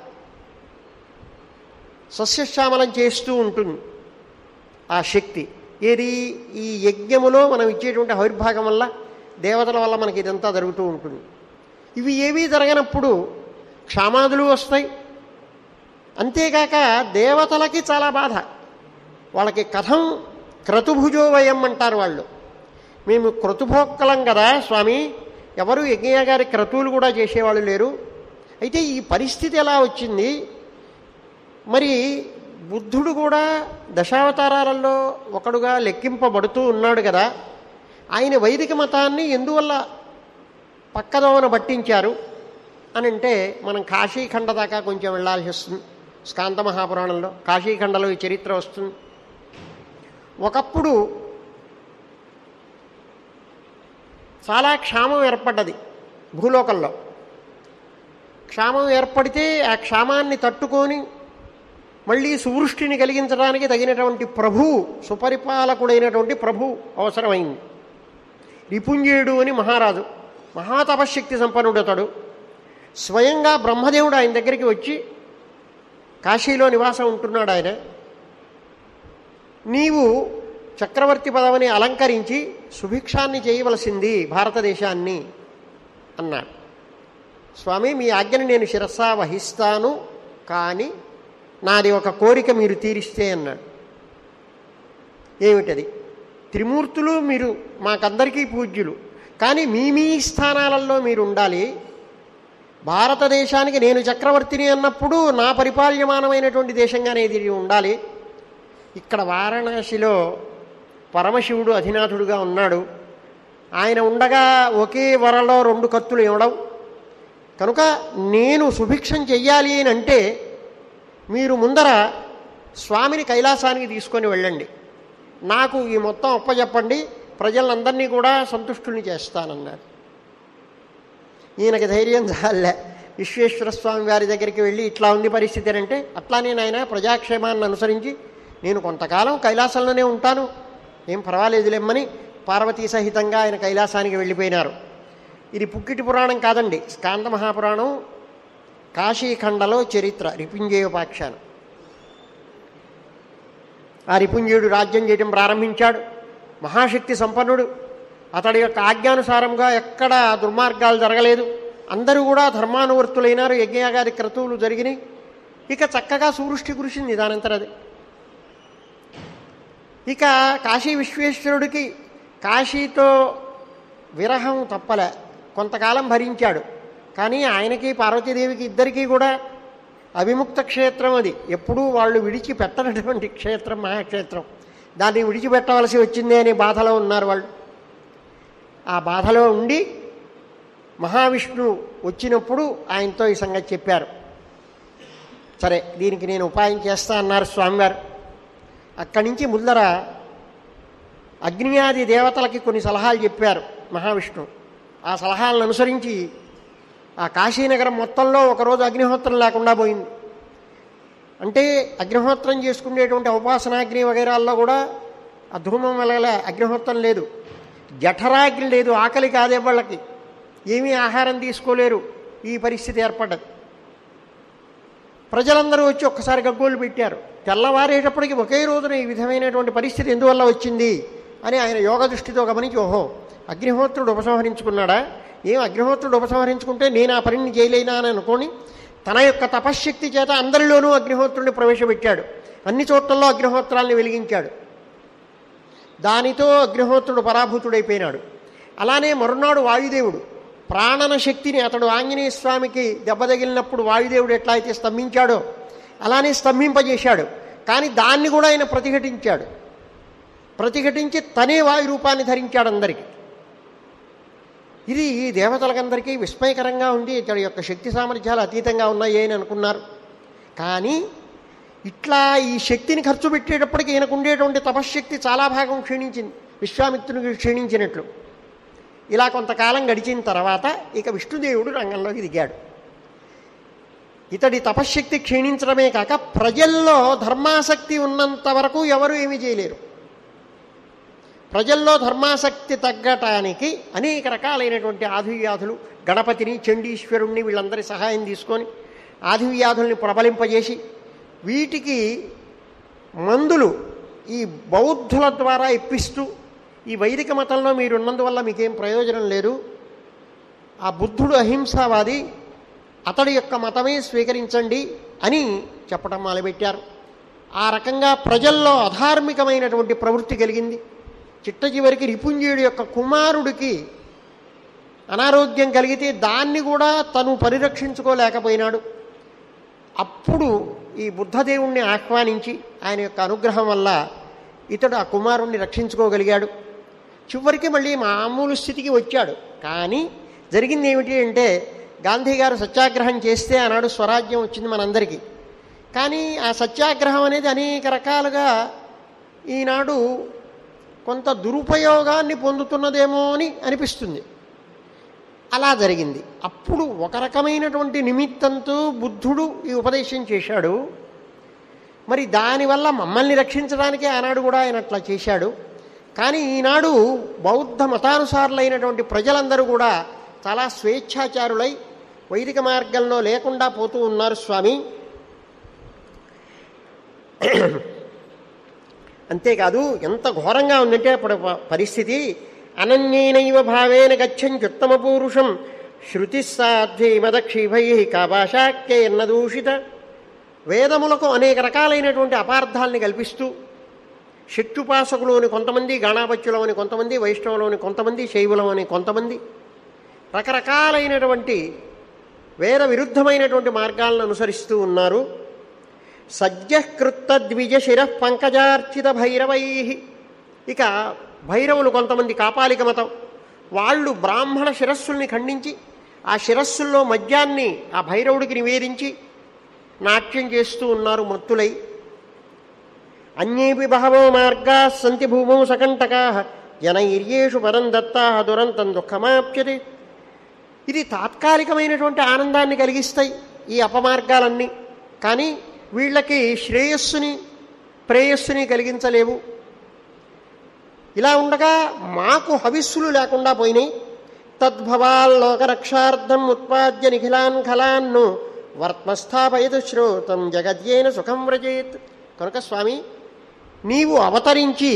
సస్యశ్యామలం చేస్తూ ఉంటుంది ఆ శక్తి ఏది ఈ యజ్ఞములో మనం ఇచ్చేటువంటి ఆవిర్భాగం వల్ల దేవతల వల్ల మనకి ఇదంతా జరుగుతూ ఉంటుంది ఇవి ఏవీ జరగనప్పుడు క్షామాదులు వస్తాయి అంతేకాక దేవతలకి చాలా బాధ వాళ్ళకి కథం క్రతుభుజోవయం అంటారు వాళ్ళు మేము క్రతుభోక్కలం కదా స్వామి ఎవరు యజ్ఞయ్య గారి క్రతువులు కూడా చేసేవాళ్ళు లేరు అయితే ఈ పరిస్థితి ఎలా వచ్చింది మరి బుద్ధుడు కూడా దశావతారాలలో ఒకడుగా లెక్కింపబడుతూ ఉన్నాడు కదా ఆయన వైదిక మతాన్ని ఎందువల్ల పక్కదోవన పట్టించారు అని అంటే మనం కాశీఖండ దాకా కొంచెం వెళ్ళాల్సి వస్తుంది స్కాంత మహాపురాణంలో కాశీఖండలో ఈ చరిత్ర వస్తుంది ఒకప్పుడు చాలా క్షామం ఏర్పడ్డది భూలోకంలో క్షామం ఏర్పడితే ఆ క్షామాన్ని తట్టుకొని మళ్ళీ సువృష్టిని కలిగించడానికి తగినటువంటి ప్రభువు సుపరిపాలకుడైనటువంటి ప్రభు అవసరమైంది రిపుంజయుడు అని మహారాజు మహాతపశక్తి సంపన్నుడతడు స్వయంగా బ్రహ్మదేవుడు ఆయన దగ్గరికి వచ్చి కాశీలో నివాసం ఉంటున్నాడు ఆయన నీవు చక్రవర్తి పదవిని అలంకరించి సుభిక్షాన్ని చేయవలసింది భారతదేశాన్ని అన్నాడు స్వామి మీ ఆజ్ఞని నేను శిరస్సా వహిస్తాను కానీ నాది ఒక కోరిక మీరు తీరిస్తే అన్నాడు ఏమిటది త్రిమూర్తులు మీరు మాకందరికీ పూజ్యులు కానీ మీ మీ స్థానాలలో మీరు ఉండాలి భారతదేశానికి నేను చక్రవర్తిని అన్నప్పుడు నా పరిపాల్యమానమైనటువంటి దేశంగానే ఇది ఉండాలి ఇక్కడ వారణాసిలో పరమశివుడు అధినాథుడుగా ఉన్నాడు ఆయన ఉండగా ఒకే వరలో రెండు కత్తులు ఇవ్వడం కనుక నేను సుభిక్షం చెయ్యాలి అని అంటే మీరు ముందర స్వామిని కైలాసానికి తీసుకొని వెళ్ళండి నాకు ఈ మొత్తం అప్పచెప్పండి ప్రజలందరినీ కూడా సంతుష్టుల్ని చేస్తానన్నాడు ఈయనకి ధైర్యం చాలే విశ్వేశ్వర స్వామి వారి దగ్గరికి వెళ్ళి ఇట్లా ఉంది పరిస్థితి అని అంటే అట్లానే నాయన ప్రజాక్షేమాన్ని అనుసరించి నేను కొంతకాలం కైలాసంలోనే ఉంటాను ఏం పర్వాలేదులేమ్మని పార్వతీ సహితంగా ఆయన కైలాసానికి వెళ్ళిపోయినారు ఇది పుక్కిటి పురాణం కాదండి స్కాంద మహాపురాణం కాశీఖండలో చరిత్ర రిపుంజయోపాఖ్యానం ఆ రిపుంజయుడు రాజ్యం చేయడం ప్రారంభించాడు మహాశక్తి సంపన్నుడు అతడి యొక్క ఆజ్ఞానుసారంగా ఎక్కడ దుర్మార్గాలు జరగలేదు అందరూ కూడా ధర్మానువర్తులైనారు యజ్ఞయాగాది క్రతువులు జరిగినాయి ఇక చక్కగా సూవృష్టి కురిసింది దానంతరది ఇక కాశీ విశ్వేశ్వరుడికి కాశీతో విరహం తప్పలే కొంతకాలం భరించాడు కానీ ఆయనకి పార్వతీదేవికి ఇద్దరికీ కూడా అవిముక్త క్షేత్రం అది ఎప్పుడూ వాళ్ళు విడిచిపెట్టనటువంటి క్షేత్రం మహాక్షేత్రం దాన్ని విడిచిపెట్టవలసి వచ్చిందే అనే బాధలో ఉన్నారు వాళ్ళు ఆ బాధలో ఉండి మహావిష్ణువు వచ్చినప్పుడు ఆయనతో ఈ సంగతి చెప్పారు సరే దీనికి నేను ఉపాయం చేస్తా అన్నారు స్వామివారు అక్కడి నుంచి ముందర అగ్నియాది దేవతలకి కొన్ని సలహాలు చెప్పారు మహావిష్ణువు ఆ సలహాలను అనుసరించి ఆ కాశీనగరం మొత్తంలో ఒకరోజు అగ్నిహోత్రం లేకుండా పోయింది అంటే అగ్నిహోత్రం చేసుకునేటువంటి ఉపాసనాగ్ని వగైరాల్లో కూడా ఆ ధూమం వల్ల అగ్నిహోత్రం లేదు జఠరాగ్ని లేదు ఆకలి కాదే వాళ్ళకి ఏమీ ఆహారం తీసుకోలేరు ఈ పరిస్థితి ఏర్పడ్డది ప్రజలందరూ వచ్చి ఒక్కసారి గగ్గోలు పెట్టారు తెల్లవారేటప్పటికి ఒకే రోజున ఈ విధమైనటువంటి పరిస్థితి ఎందువల్ల వచ్చింది అని ఆయన యోగ దృష్టితో గమనించి ఓహో అగ్నిహోత్రుడు ఉపసంహరించుకున్నాడా ఏం అగ్నిహోత్రుడు ఉపసంహరించుకుంటే నేను ఆ పనిని చేయలేనా అని అనుకోని తన యొక్క తపశ్శక్తి చేత అందరిలోనూ అగ్నిహోత్రుడిని ప్రవేశపెట్టాడు అన్ని చోట్లలో అగ్నిహోత్రాల్ని వెలిగించాడు దానితో అగ్నిహోత్రుడు పరాభూతుడైపోయినాడు అలానే మరునాడు వాయుదేవుడు ప్రాణన శక్తిని అతడు ఆంజనేయ స్వామికి దెబ్బ తగిలినప్పుడు వాయుదేవుడు ఎట్లా అయితే స్తంభించాడో అలానే స్తంభింపజేశాడు కానీ దాన్ని కూడా ఆయన ప్రతిఘటించాడు ప్రతిఘటించి తనే వాయు రూపాన్ని ధరించాడు అందరికీ ఇది ఈ దేవతలకందరికీ విస్మయకరంగా ఉంది ఇతడి యొక్క శక్తి సామర్థ్యాలు అతీతంగా ఉన్నాయి అని అనుకున్నారు కానీ ఇట్లా ఈ శక్తిని ఖర్చు పెట్టేటప్పటికి ఈయనకు ఉండేటువంటి తపశ్శక్తి చాలా భాగం క్షీణించింది విశ్వామిత్రునికి క్షీణించినట్లు ఇలా కొంతకాలం గడిచిన తర్వాత ఇక విష్ణుదేవుడు రంగంలోకి దిగాడు ఇతడి తపశ్శక్తి క్షీణించడమే కాక ప్రజల్లో ధర్మాసక్తి ఉన్నంత వరకు ఎవరు ఏమీ చేయలేరు ప్రజల్లో ధర్మాసక్తి తగ్గటానికి అనేక రకాలైనటువంటి ఆదివ్యాధులు గణపతిని చండీశ్వరుణ్ణి వీళ్ళందరి సహాయం తీసుకొని ఆదివ్యాధుల్ని ప్రబలింపజేసి వీటికి మందులు ఈ బౌద్ధుల ద్వారా ఇప్పిస్తూ ఈ వైదిక మతంలో మీరున్నందువల్ల మీకేం ప్రయోజనం లేదు ఆ బుద్ధుడు అహింసావాది అతడి యొక్క మతమే స్వీకరించండి అని చెప్పడం మొదలుపెట్టారు ఆ రకంగా ప్రజల్లో అధార్మికమైనటువంటి ప్రవృత్తి కలిగింది చిట్ట చివరికి రిపుంజయుడి యొక్క కుమారుడికి అనారోగ్యం కలిగితే దాన్ని కూడా తను పరిరక్షించుకోలేకపోయినాడు అప్పుడు ఈ బుద్ధదేవుణ్ణి ఆహ్వానించి ఆయన యొక్క అనుగ్రహం వల్ల ఇతడు ఆ కుమారుణ్ణి రక్షించుకోగలిగాడు చివరికి మళ్ళీ మామూలు స్థితికి వచ్చాడు కానీ జరిగింది ఏమిటి అంటే గాంధీ గారు సత్యాగ్రహం చేస్తే ఆనాడు స్వరాజ్యం వచ్చింది మనందరికీ కానీ ఆ సత్యాగ్రహం అనేది అనేక రకాలుగా ఈనాడు కొంత దురుపయోగాన్ని పొందుతున్నదేమో అని అనిపిస్తుంది అలా జరిగింది అప్పుడు ఒక రకమైనటువంటి నిమిత్తంతో బుద్ధుడు ఈ ఉపదేశం చేశాడు మరి దానివల్ల మమ్మల్ని రక్షించడానికి ఆనాడు కూడా ఆయన అట్లా చేశాడు కానీ ఈనాడు బౌద్ధ మతానుసారులైనటువంటి ప్రజలందరూ కూడా చాలా స్వేచ్ఛాచారులై వైదిక మార్గంలో లేకుండా పోతూ ఉన్నారు స్వామి అంతేకాదు ఎంత ఘోరంగా ఉందంటే అప్పుడు ప- పరిస్థితి అనన్యేనైవ భావేన గచ్చంత్యుత్తమ పూరుషం శృతి సాధ్వీమదక్షిభై కాభాషాఖ్యేర్న దూషిత వేదములకు అనేక రకాలైనటువంటి అపార్థాలని కల్పిస్తూ శక్తుపాసకులోని కొంతమంది గణాపత్యులమని కొంతమంది వైష్ణవులని కొంతమంది శైవులమని కొంతమంది రకరకాలైనటువంటి వేద విరుద్ధమైనటువంటి మార్గాలను అనుసరిస్తూ ఉన్నారు సజ్జకృత్త ద్విజ శిర పంకజార్చిత భైరవై ఇక భైరవులు కొంతమంది కాపాలిక మతం వాళ్ళు బ్రాహ్మణ శిరస్సుల్ని ఖండించి ఆ శిరస్సుల్లో మద్యాన్ని ఆ భైరవుడికి నివేదించి నాట్యం చేస్తూ ఉన్నారు మత్తులై అన్యేపి బహవో మార్గా సంతి భూమౌ సకంటకా జనైర్యేషు పరం దత్తా దురంతం దుఃఖమాప్యతే ఇది తాత్కాలికమైనటువంటి ఆనందాన్ని కలిగిస్తాయి ఈ అపమార్గాలన్నీ కానీ వీళ్ళకి శ్రేయస్సుని ప్రేయస్సుని కలిగించలేవు ఇలా ఉండగా మాకు హవిస్సులు లేకుండా పోయినాయి తద్భవాల్లోకరక్షార్థం ఉత్పాద్య నిఖిలాన్ ఖలాన్ను వర్త్మస్థాపయతు శ్రోతం జగద్యేన సుఖం వ్రజేత్ కనుక స్వామి నీవు అవతరించి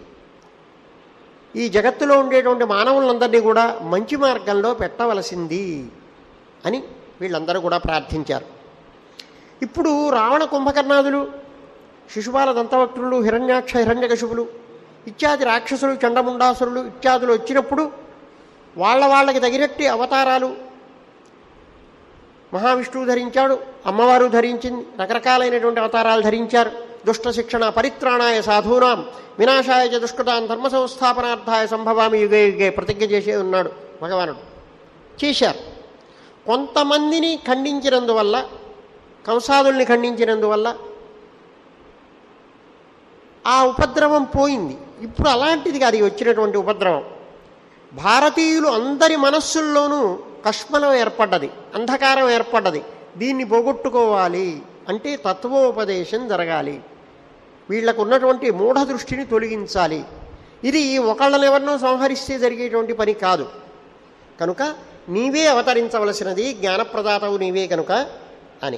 ఈ జగత్తులో ఉండేటువంటి మానవులందరినీ కూడా మంచి మార్గంలో పెట్టవలసింది అని వీళ్ళందరూ కూడా ప్రార్థించారు ఇప్పుడు రావణ కుంభకర్ణాదులు శిశుపాల దంతవక్తులు హిరణ్యాక్ష హిరణ్యకశుపులు ఇత్యాది రాక్షసులు చండముండాసురులు ఇత్యాదులు వచ్చినప్పుడు వాళ్ళ వాళ్ళకి తగినట్టి అవతారాలు మహావిష్ణువు ధరించాడు అమ్మవారు ధరించింది రకరకాలైనటువంటి అవతారాలు ధరించారు దుష్ట శిక్షణ పరిత్రాణాయ సాధూనాం వినాశాయ చ దుష్కృతాన్ ధర్మ సంస్థాపనార్థాయ సంభవామి యుగే యుగే ప్రతిజ్ఞ చేసే ఉన్నాడు భగవానుడు చేశారు కొంతమందిని ఖండించినందువల్ల కంసాదుల్ని ఖండించినందువల్ల ఆ ఉపద్రవం పోయింది ఇప్పుడు అలాంటిది కాదు ఈ వచ్చినటువంటి ఉపద్రవం భారతీయులు అందరి మనస్సుల్లోనూ కష్మలం ఏర్పడ్డది అంధకారం ఏర్పడ్డది దీన్ని పోగొట్టుకోవాలి అంటే తత్వోపదేశం జరగాలి వీళ్లకు ఉన్నటువంటి మూఢ దృష్టిని తొలగించాలి ఇది ఒకళ్ళని ఎవరినో సంహరిస్తే జరిగేటువంటి పని కాదు కనుక నీవే అవతరించవలసినది జ్ఞానప్రదాతవు నీవే కనుక అని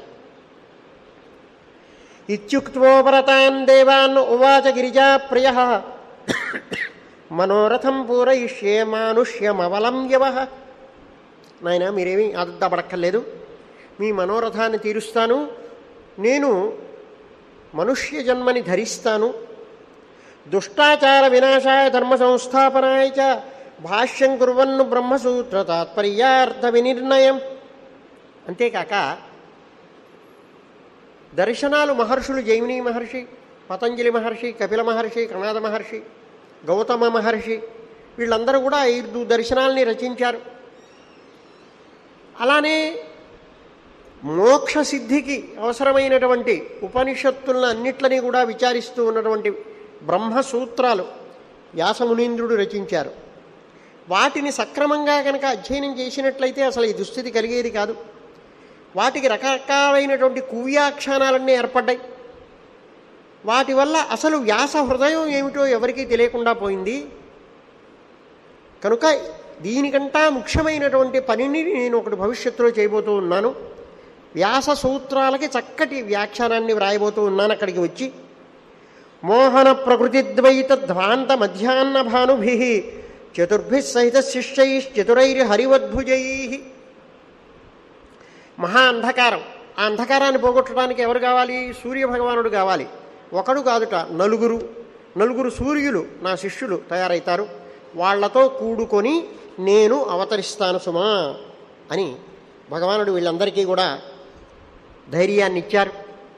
ఇత్యుక్తోపరతాన్ దేవాన్ ఉవాచ గిరిజా ప్రియ మనోరథం పూరయిష్యే మానుష్యమవలంయవ నాయన మీరేమీ ఆదద్దపడక్కర్లేదు మీ మనోరథాన్ని తీరుస్తాను నేను మనుష్య జన్మని ధరిస్తాను దుష్టాచార వినాశాయ ధర్మ సంస్థాపనాయ చ భాష్యం కుర్వన్ను బ్రహ్మసూత్ర తాత్పర్యార్థ వినిర్ణయం అంతేకాక దర్శనాలు మహర్షులు జైమిని మహర్షి పతంజలి మహర్షి కపిల మహర్షి కణాద మహర్షి గౌతమ మహర్షి వీళ్ళందరూ కూడా ఐదు దర్శనాల్ని రచించారు అలానే మోక్ష సిద్ధికి అవసరమైనటువంటి ఉపనిషత్తులను అన్నిట్లని కూడా విచారిస్తూ ఉన్నటువంటి బ్రహ్మసూత్రాలు వ్యాసమునీంద్రుడు రచించారు వాటిని సక్రమంగా కనుక అధ్యయనం చేసినట్లయితే అసలు ఈ దుస్థితి కలిగేది కాదు వాటికి రకరకాలైనటువంటి కువ్యాఖ్యానాలన్నీ ఏర్పడ్డాయి వాటి వల్ల అసలు వ్యాస హృదయం ఏమిటో ఎవరికీ తెలియకుండా పోయింది కనుక దీనికంటా ముఖ్యమైనటువంటి పనిని నేను ఒకటి భవిష్యత్తులో చేయబోతూ ఉన్నాను వ్యాస సూత్రాలకి చక్కటి వ్యాఖ్యానాన్ని వ్రాయబోతూ ఉన్నాను అక్కడికి వచ్చి మోహన ప్రకృతిద్వైత ధ్వాంత మధ్యాహ్న భానుభి చతుర్భి సహిత శిష్యైశ్చతురైర్ హరివద్భుజై మహా అంధకారం ఆ అంధకారాన్ని పోగొట్టడానికి ఎవరు కావాలి సూర్య భగవానుడు కావాలి ఒకడు కాదుట నలుగురు నలుగురు సూర్యులు నా శిష్యులు తయారవుతారు వాళ్లతో కూడుకొని నేను అవతరిస్తాను సుమా అని భగవానుడు వీళ్ళందరికీ కూడా ధైర్యాన్ని ఇచ్చారు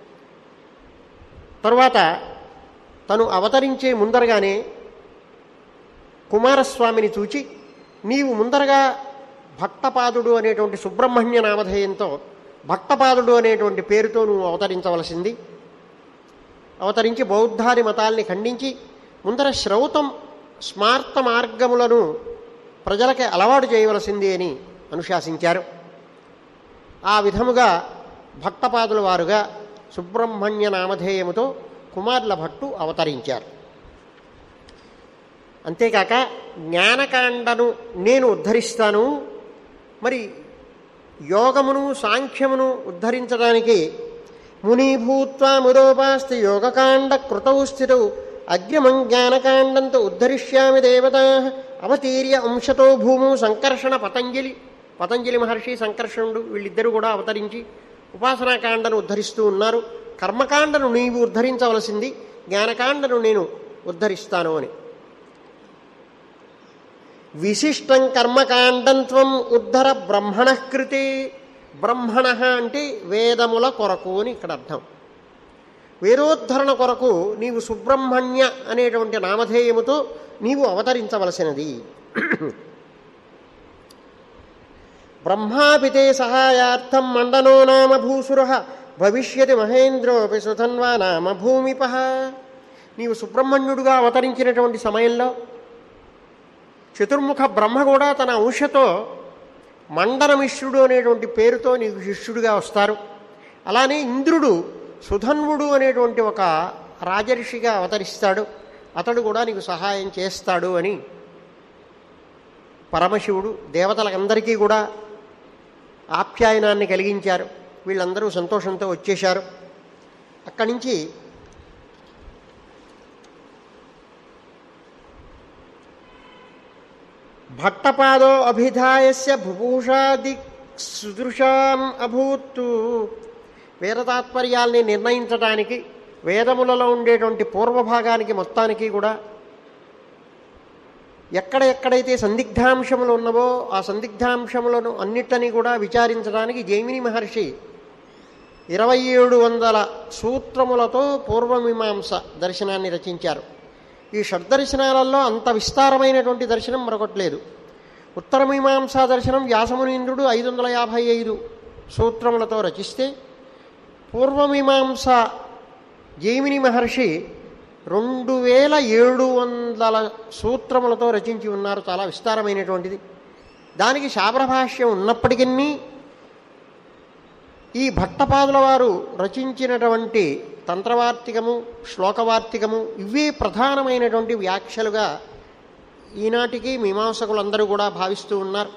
తరువాత తను అవతరించే ముందరగానే కుమారస్వామిని చూచి నీవు ముందరగా భక్తపాదుడు అనేటువంటి సుబ్రహ్మణ్య నామధేయంతో భక్తపాదుడు అనేటువంటి పేరుతో నువ్వు అవతరించవలసింది అవతరించి బౌద్ధాది మతాల్ని ఖండించి ముందర శ్రౌతం స్మార్త మార్గములను ప్రజలకి అలవాటు చేయవలసింది అని అనుశాసించారు ఆ విధముగా భక్తపాదుల వారుగా సుబ్రహ్మణ్య నామధేయముతో కుమారుల భట్టు అవతరించారు అంతేకాక జ్ఞానకాండను నేను ఉద్ధరిస్తాను మరి యోగమును సాంఖ్యమును ఉద్ధరించడానికి మునీభూత్వా మురోపాస్తి యోగకాండ కృతౌ స్థితౌ అగ్రమం జ్ఞానకాండంతో ఉద్ధరిష్యామి దేవతా అవతీర్య అంశతో భూము సంకర్షణ పతంజలి పతంజలి మహర్షి సంకర్షణుడు వీళ్ళిద్దరూ కూడా అవతరించి ఉపాసనాకాండను ఉద్ధరిస్తూ ఉన్నారు కర్మకాండను నీవు ఉద్ధరించవలసింది జ్ఞానకాండను నేను ఉద్ధరిస్తాను అని విశిష్టం కర్మకాండం త్వం ఉద్ధర బ్రహ్మణ కృతే బ్రహ్మణ అంటే వేదముల కొరకు అని ఇక్కడ అర్థం వేదోద్ధరణ కొరకు నీవు సుబ్రహ్మణ్య అనేటువంటి నామధేయముతో నీవు అవతరించవలసినది బ్రహ్మాపితే సహాయార్థం మండనో నామ భూసుర భవిష్యతి మహేంద్రోపి సుధన్వా నామ భూమిప నీవు సుబ్రహ్మణ్యుడుగా అవతరించినటువంటి సమయంలో చతుర్ముఖ బ్రహ్మ కూడా తన అంశతో మండనమిశ్రుడు అనేటువంటి పేరుతో నీకు శిష్యుడిగా వస్తారు అలానే ఇంద్రుడు సుధన్వుడు అనేటువంటి ఒక రాజర్షిగా అవతరిస్తాడు అతడు కూడా నీకు సహాయం చేస్తాడు అని పరమశివుడు దేవతలకందరికీ కూడా ఆప్యాయనాన్ని కలిగించారు వీళ్ళందరూ సంతోషంతో వచ్చేశారు అక్కడి నుంచి భట్టపాదో అభిధాయస్య భుభూషాది సుదృశాం అభూత్తు వేద తాత్పర్యాల్ని నిర్ణయించడానికి వేదములలో ఉండేటువంటి పూర్వభాగానికి మొత్తానికి కూడా ఎక్కడ ఎక్కడైతే సందిగ్ధాంశములు ఉన్నవో ఆ సందిగ్ధాంశములను అన్నిటినీ కూడా విచారించడానికి జైమిని మహర్షి ఇరవై ఏడు వందల సూత్రములతో పూర్వమీమాంస దర్శనాన్ని రచించారు ఈ షడ్దర్శనాలలో అంత విస్తారమైనటువంటి దర్శనం మరొకటి లేదు ఉత్తరమీమాంసా దర్శనం వ్యాసమునీంద్రుడు ఐదు వందల యాభై ఐదు సూత్రములతో రచిస్తే పూర్వమీమాంస జైమిని మహర్షి రెండు వేల ఏడు వందల సూత్రములతో రచించి ఉన్నారు చాలా విస్తారమైనటువంటిది దానికి శాబ్రభాష్యం ఉన్నప్పటికీ ఈ భట్టపాదుల వారు రచించినటువంటి తంత్రవార్తికము శ్లోకవార్తికము ఇవే ప్రధానమైనటువంటి వ్యాఖ్యలుగా ఈనాటికి మీమాంసకులందరూ కూడా భావిస్తూ ఉన్నారు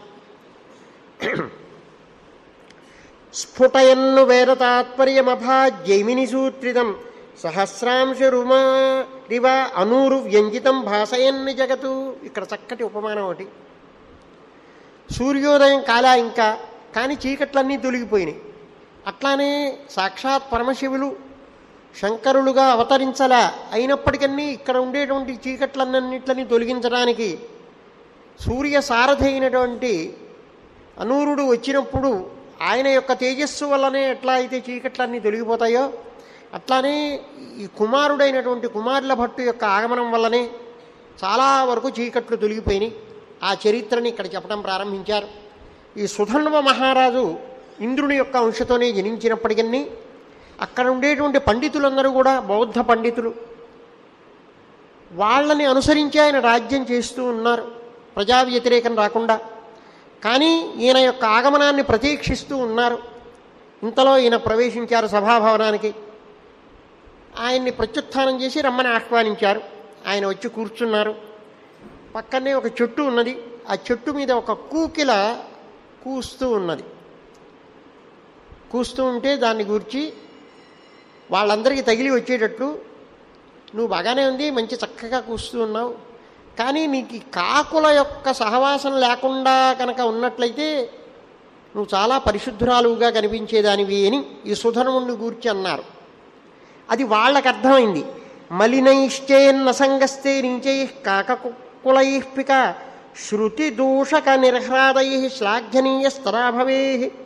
స్ఫుటయన్ను వేద తాత్పర్యమభాజ్యైమిని సూత్రితం సహస్రాంశరుమా రివ అనూరు వ్యంజితం భాసయన్ని జగతు ఇక్కడ చక్కటి ఉపమానం ఒకటి సూర్యోదయం కాలా ఇంకా కానీ చీకట్లన్నీ తొలగిపోయినాయి అట్లానే సాక్షాత్ పరమశివులు శంకరులుగా అవతరించలా అయినప్పటికీ ఇక్కడ ఉండేటువంటి చీకట్లన్నింటిని తొలగించడానికి సూర్య సారథి అయినటువంటి అనూరుడు వచ్చినప్పుడు ఆయన యొక్క తేజస్సు వల్లనే ఎట్లా అయితే చీకట్లన్నీ తొలగిపోతాయో అట్లానే ఈ కుమారుడైనటువంటి కుమారుల భట్టు యొక్క ఆగమనం వల్లనే చాలా వరకు చీకట్లు తొలగిపోయినాయి ఆ చరిత్రని ఇక్కడ చెప్పడం ప్రారంభించారు ఈ సుధన్వ మహారాజు ఇంద్రుని యొక్క అంశతోనే జనించినప్పటికీ అక్కడ ఉండేటువంటి పండితులందరూ కూడా బౌద్ధ పండితులు వాళ్ళని అనుసరించి ఆయన రాజ్యం చేస్తూ ఉన్నారు ప్రజా వ్యతిరేకం రాకుండా కానీ ఈయన యొక్క ఆగమనాన్ని ప్రతీక్షిస్తూ ఉన్నారు ఇంతలో ఈయన ప్రవేశించారు సభాభవనానికి ఆయన్ని ప్రత్యుత్థానం చేసి రమ్మని ఆహ్వానించారు ఆయన వచ్చి కూర్చున్నారు పక్కనే ఒక చెట్టు ఉన్నది ఆ చెట్టు మీద ఒక కూకిల కూస్తూ ఉన్నది కూస్తూ ఉంటే దాన్ని గూర్చి వాళ్ళందరికీ తగిలి వచ్చేటట్లు నువ్వు బాగానే ఉంది మంచి చక్కగా కూస్తూ ఉన్నావు కానీ నీకు ఈ కాకుల యొక్క సహవాసం లేకుండా కనుక ఉన్నట్లయితే నువ్వు చాలా పరిశుద్ధురాలుగా కనిపించేదానివి అని ఈ సుధర్ముడిని గూర్చి అన్నారు అది వాళ్ళకి అర్థమైంది మలినైశ్చేన్నసంగస్తే నీచై కాకకులైఃపిక శృతి దూషక నిర్హ్రాదై శ్లాఘనీయ స్తరాభవే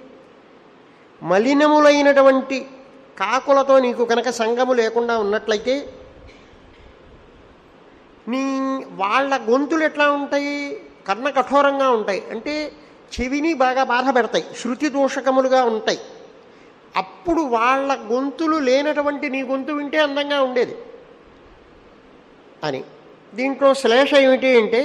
మలినములైనటువంటి కాకులతో నీకు కనుక సంగము లేకుండా ఉన్నట్లయితే నీ వాళ్ళ గొంతులు ఎట్లా ఉంటాయి కర్ణ కఠోరంగా ఉంటాయి అంటే చెవిని బాగా బాధ పెడతాయి శృతి దూషకములుగా ఉంటాయి అప్పుడు వాళ్ళ గొంతులు లేనటువంటి నీ గొంతు వింటే అందంగా ఉండేది అని దీంట్లో శ్లేష ఏమిటి అంటే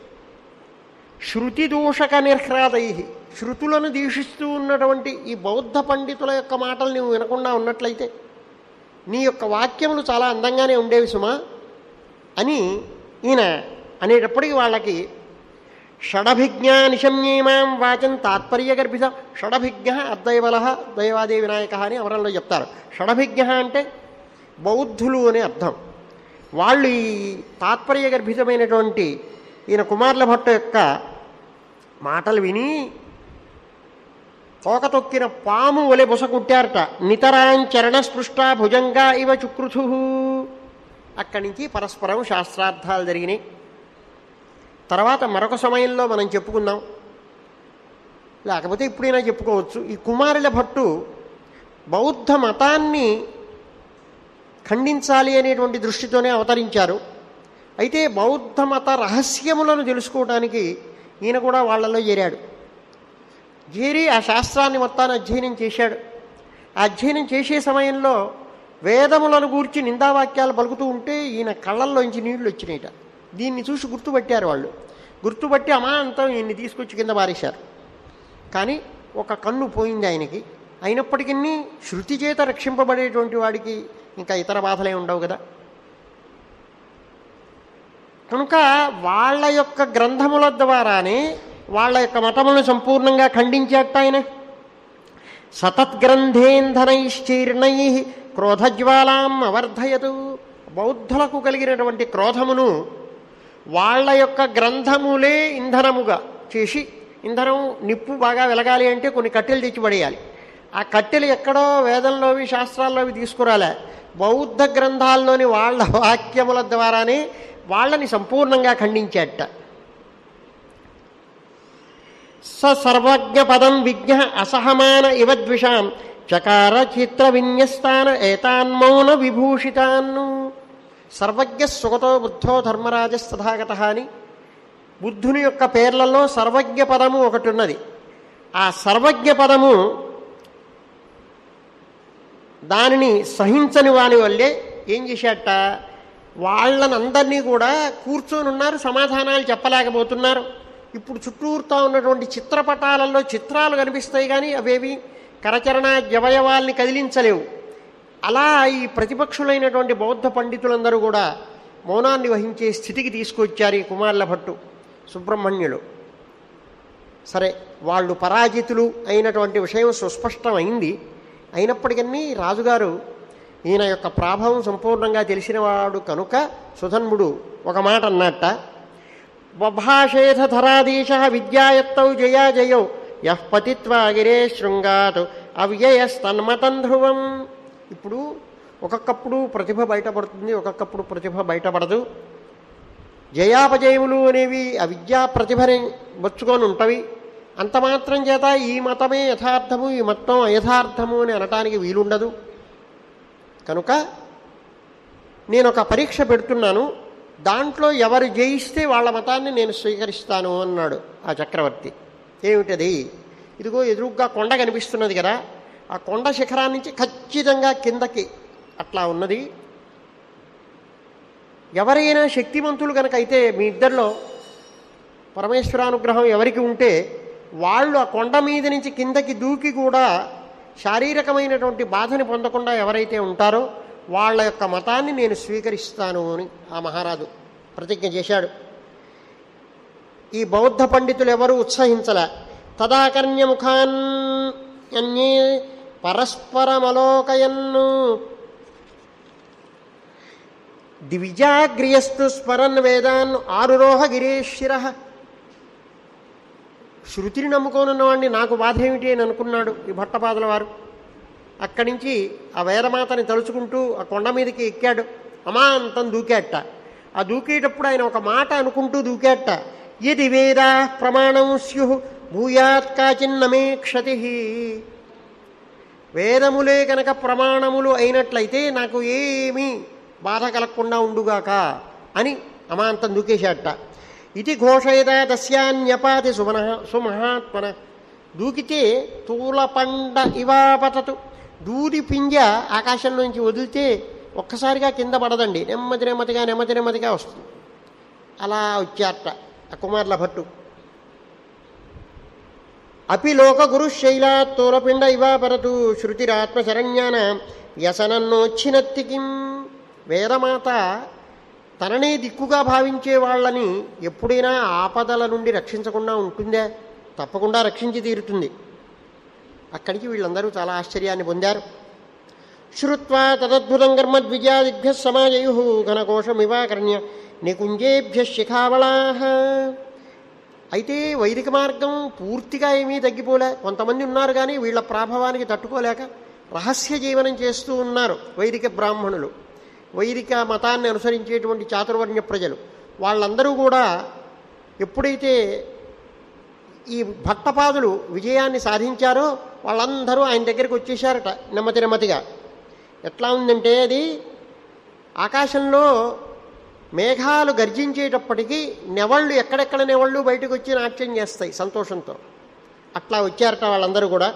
శృతి దూషక నిర్హ్రాదై శృతులను దీక్షిస్తూ ఉన్నటువంటి ఈ బౌద్ధ పండితుల యొక్క మాటలు నువ్వు వినకుండా ఉన్నట్లయితే నీ యొక్క వాక్యములు చాలా అందంగానే ఉండేవి సుమా అని ఈయన అనేటప్పటికి వాళ్ళకి షడభిజ్ఞ నిశమ్యేమాం వాచం తాత్పర్యగర్భిత షడభిజ్ఞ అద్వైవల దైవాదే వినాయక అని అవరంలో చెప్తారు షడభిజ్ఞ అంటే బౌద్ధులు అనే అర్థం వాళ్ళు ఈ తాత్పర్యగర్భితమైనటువంటి ఈయన కుమార్ల భట్ట యొక్క మాటలు విని తోక తొక్కిన పాము ఒలె బుస కుట్టారట నితరాంచరణ స్పృష్ట భుజంగా ఇవ చుక్రుథు అక్కడి నుంచి పరస్పరం శాస్త్రార్థాలు జరిగినాయి తర్వాత మరొక సమయంలో మనం చెప్పుకుందాం లేకపోతే ఇప్పుడైనా చెప్పుకోవచ్చు ఈ కుమారుల భట్టు బౌద్ధ మతాన్ని ఖండించాలి అనేటువంటి దృష్టితోనే అవతరించారు అయితే బౌద్ధ మత రహస్యములను తెలుసుకోవడానికి ఈయన కూడా వాళ్ళలో చేరాడు చేరి ఆ శాస్త్రాన్ని మొత్తాన్ని అధ్యయనం చేశాడు ఆ అధ్యయనం చేసే సమయంలో వేదములను గూర్చి నిందావాక్యాలు పలుకుతూ ఉంటే ఈయన కళ్ళల్లోంచి నీళ్లు వచ్చినాయిట దీన్ని చూసి గుర్తుపట్టారు వాళ్ళు గుర్తుపట్టి అమాంతం ఈయన్ని తీసుకొచ్చి కింద పారేశారు కానీ ఒక కన్ను పోయింది ఆయనకి అయినప్పటికీ శృతి చేత రక్షింపబడేటువంటి వాడికి ఇంకా ఇతర బాధలే ఉండవు కదా కనుక వాళ్ళ యొక్క గ్రంథముల ద్వారానే వాళ్ళ యొక్క మతములను సంపూర్ణంగా ఖండించేట ఆయన సతద్గ్రంథేంధనైశ్చీర్ణై క్రోధజ్వాలాం అవర్ధయతు బౌద్ధులకు కలిగినటువంటి క్రోధమును వాళ్ళ యొక్క గ్రంథములే ఇంధనముగా చేసి ఇంధనం నిప్పు బాగా వెలగాలి అంటే కొన్ని కట్టెలు తెచ్చి పడేయాలి ఆ కట్టెలు ఎక్కడో వేదంలోవి శాస్త్రాల్లోవి తీసుకురాలే బౌద్ధ గ్రంథాల్లోని వాళ్ళ వాక్యముల ద్వారానే వాళ్ళని సంపూర్ణంగా ఖండించేట స సర్వజ్ఞ పదం విజ్ఞ అసహమాన ఇవ ద్విషాం చకార చిత్ర విన్యస్తాన ఏతాన్మౌన విభూషితాన్ను సర్వజ్ఞ సుగతో బుద్ధో ధర్మరాజస్తథాగత అని బుద్ధుని యొక్క పేర్లలో సర్వజ్ఞ పదము ఒకటి ఉన్నది ఆ సర్వజ్ఞ పదము దానిని సహించని వాని వల్లే ఏం చేశాట వాళ్ళనందరినీ కూడా కూర్చొని ఉన్నారు సమాధానాలు చెప్పలేకపోతున్నారు ఇప్పుడు చుట్టూరుతా ఉన్నటువంటి చిత్రపటాలలో చిత్రాలు కనిపిస్తాయి కానీ అవేవి కరచరణ జవయవాల్ని కదిలించలేవు అలా ఈ ప్రతిపక్షులైనటువంటి బౌద్ధ పండితులందరూ కూడా మౌనాన్ని వహించే స్థితికి తీసుకొచ్చారు ఈ కుమార్ల భట్టు సుబ్రహ్మణ్యులు సరే వాళ్ళు పరాజితులు అయినటువంటి విషయం సుస్పష్టమైంది అయినప్పటికీ రాజుగారు ఈయన యొక్క ప్రాభవం సంపూర్ణంగా తెలిసినవాడు కనుక సుధన్ముడు ఒక మాట అన్నట్ట బభాషేథ ధరాధీశ విద్యాయత్తౌ జయా జయౌ యః పతిత్వా గిరే శృంగాత్ అవ్యయస్తన్మతం ధ్రువం ఇప్పుడు ఒక్కొక్కప్పుడు ప్రతిభ బయటపడుతుంది ఒక్కొక్కప్పుడు ప్రతిభ బయటపడదు జయాపజయములు అనేవి అవిద్యా ప్రతిభని బొచ్చుకొని ఉంటవి అంత మాత్రం చేత ఈ మతమే యథార్థము ఈ మతం అయథార్థము అని అనటానికి వీలుండదు కనుక నేను ఒక పరీక్ష పెడుతున్నాను దాంట్లో ఎవరు జయిస్తే వాళ్ళ మతాన్ని నేను స్వీకరిస్తాను అన్నాడు ఆ చక్రవర్తి ఏమిటది ఇదిగో ఎదురుగ్గా కొండ కనిపిస్తున్నది కదా ఆ కొండ శిఖరాన్ని నుంచి ఖచ్చితంగా కిందకి అట్లా ఉన్నది ఎవరైనా శక్తివంతులు కనుక అయితే మీ ఇద్దరిలో పరమేశ్వరానుగ్రహం ఎవరికి ఉంటే వాళ్ళు ఆ కొండ మీద నుంచి కిందకి దూకి కూడా శారీరకమైనటువంటి బాధని పొందకుండా ఎవరైతే ఉంటారో వాళ్ళ యొక్క మతాన్ని నేను స్వీకరిస్తాను అని ఆ మహారాజు ప్రతిజ్ఞ చేశాడు ఈ బౌద్ధ పండితులు ఎవరు ఉత్సహించలే తదాకర్ణ్యముఖాన్ అన్యే పరస్పరమలోకయన్ను దివిజాగ్రియస్తు స్మరన్ వేదాన్ ఆరురోహ గిరీశిర శృతిని నమ్ముకోనున్నవాడిని నాకు బాధ ఏమిటి అని అనుకున్నాడు ఈ భట్టపాదుల వారు అక్కడి నుంచి ఆ వేదమాతని తలుచుకుంటూ ఆ కొండ మీదకి ఎక్కాడు అమాంతం దూకేట ఆ దూకేటప్పుడు ఆయన ఒక మాట అనుకుంటూ దూకేట ఇది వేద ప్రమాణం స్యు భూయాత్ కాచిన్నమే క్షతి వేదములే కనుక ప్రమాణములు అయినట్లయితే నాకు ఏమీ బాధ కలగకుండా ఉండుగాక అని అమాంతం దూకేశాట ఇది ఘోషయత తస్యాన్యపాతి సుమన సుమహాత్మన దూకితే తూలపండ ఇవాపతటు దూది పింజ ఆకాశంలోంచి వదిలితే ఒక్కసారిగా కింద పడదండి నెమ్మది నెమ్మదిగా నెమ్మది నెమ్మదిగా వస్తుంది అలా వచ్చారట ఆ కుమార్ల భట్టు అపి లోక గురు శైలాత్ తోలపిండ ఇవాపరతు శృతిరాత్మశరణ్యాన వ్యసనన్నోచ్చినత్తికిం వేదమాత తననే దిక్కుగా భావించే వాళ్ళని ఎప్పుడైనా ఆపదల నుండి రక్షించకుండా ఉంటుందే తప్పకుండా రక్షించి తీరుతుంది అక్కడికి వీళ్ళందరూ చాలా ఆశ్చర్యాన్ని పొందారు శ్రుత్వా తదద్భుతం కర్మ ద్విజాదిభ్య సమాజయు ఘనకోశమివాకర్ణ్య నికుంజేభ్య శిఖావళా అయితే వైదిక మార్గం పూర్తిగా ఏమీ తగ్గిపోలే కొంతమంది ఉన్నారు కానీ వీళ్ళ ప్రాభవానికి తట్టుకోలేక రహస్య జీవనం చేస్తూ ఉన్నారు వైదిక బ్రాహ్మణులు వైదిక మతాన్ని అనుసరించేటువంటి చాతుర్వర్ణ్య ప్రజలు వాళ్ళందరూ కూడా ఎప్పుడైతే ఈ భట్టపాదులు విజయాన్ని సాధించారో వాళ్ళందరూ ఆయన దగ్గరికి వచ్చేసారట నెమ్మది నెమ్మదిగా ఎట్లా ఉందంటే అది ఆకాశంలో మేఘాలు గర్జించేటప్పటికీ నెవళ్ళు ఎక్కడెక్కడ నెవళ్ళు బయటకు వచ్చి నాట్యం చేస్తాయి సంతోషంతో అట్లా వచ్చారట వాళ్ళందరూ కూడా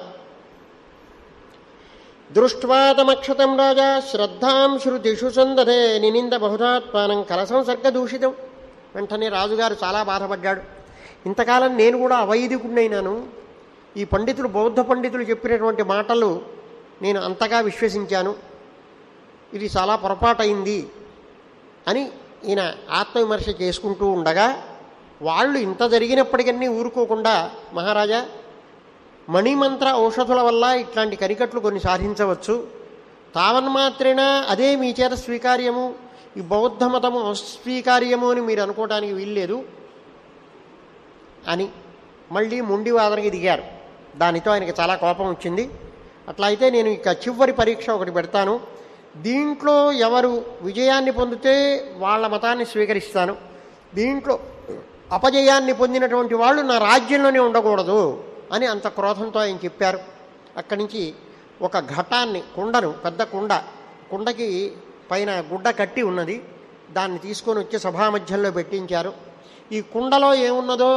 దృష్ట్వా తమక్షతం రాజా శ్రద్ధాం శృతిషు సందధే నినింద బహుధాత్మానం కలసంసర్గ దూషితం వెంటనే రాజుగారు చాలా బాధపడ్డాడు ఇంతకాలం నేను కూడా అవైదికుడినైనాను ఈ పండితులు బౌద్ధ పండితులు చెప్పినటువంటి మాటలు నేను అంతగా విశ్వసించాను ఇది చాలా పొరపాటైంది అని ఈయన ఆత్మవిమర్శ చేసుకుంటూ ఉండగా వాళ్ళు ఇంత జరిగినప్పటికన్నీ ఊరుకోకుండా మహారాజా మణిమంత్ర ఔషధుల వల్ల ఇట్లాంటి కనికట్లు కొన్ని సాధించవచ్చు తావన్మాత్రేణ అదే మీ చేత స్వీకార్యము ఈ బౌద్ధ మతము అస్వీకార్యము అని మీరు అనుకోవడానికి వీల్లేదు అని మళ్ళీ మొండి వాదనకి దిగారు దానితో ఆయనకి చాలా కోపం వచ్చింది అట్లా అయితే నేను ఇక చివరి పరీక్ష ఒకటి పెడతాను దీంట్లో ఎవరు విజయాన్ని పొందితే వాళ్ళ మతాన్ని స్వీకరిస్తాను దీంట్లో అపజయాన్ని పొందినటువంటి వాళ్ళు నా రాజ్యంలోనే ఉండకూడదు అని అంత క్రోధంతో ఆయన చెప్పారు అక్కడి నుంచి ఒక ఘటాన్ని కుండను పెద్ద కుండ కుండకి పైన గుడ్డ కట్టి ఉన్నది దాన్ని తీసుకొని వచ్చి సభా మధ్యంలో పెట్టించారు ఈ కుండలో ఏమున్నదో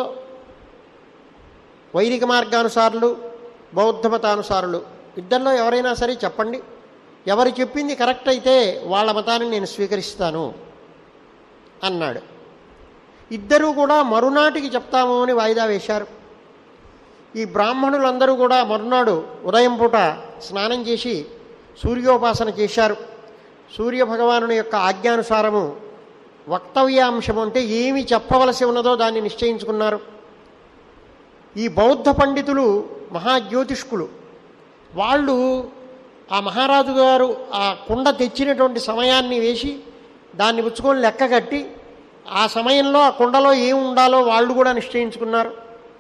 వైదిక మార్గానుసారులు బౌద్ధ మతానుసారులు ఇద్దరిలో ఎవరైనా సరే చెప్పండి ఎవరు చెప్పింది కరెక్ట్ అయితే వాళ్ళ మతాన్ని నేను స్వీకరిస్తాను అన్నాడు ఇద్దరూ కూడా మరునాటికి చెప్తాము అని వాయిదా వేశారు ఈ బ్రాహ్మణులందరూ కూడా మరునాడు ఉదయం పూట స్నానం చేసి సూర్యోపాసన చేశారు సూర్య భగవానుని యొక్క ఆజ్ఞానుసారము వక్తవ్యాంశం అంటే ఏమి చెప్పవలసి ఉన్నదో దాన్ని నిశ్చయించుకున్నారు ఈ బౌద్ధ పండితులు మహాజ్యోతిష్కులు వాళ్ళు ఆ మహారాజు గారు ఆ కుండ తెచ్చినటువంటి సమయాన్ని వేసి దాన్ని పుచ్చుకొని లెక్క కట్టి ఆ సమయంలో ఆ కుండలో ఏం ఉండాలో వాళ్ళు కూడా నిశ్చయించుకున్నారు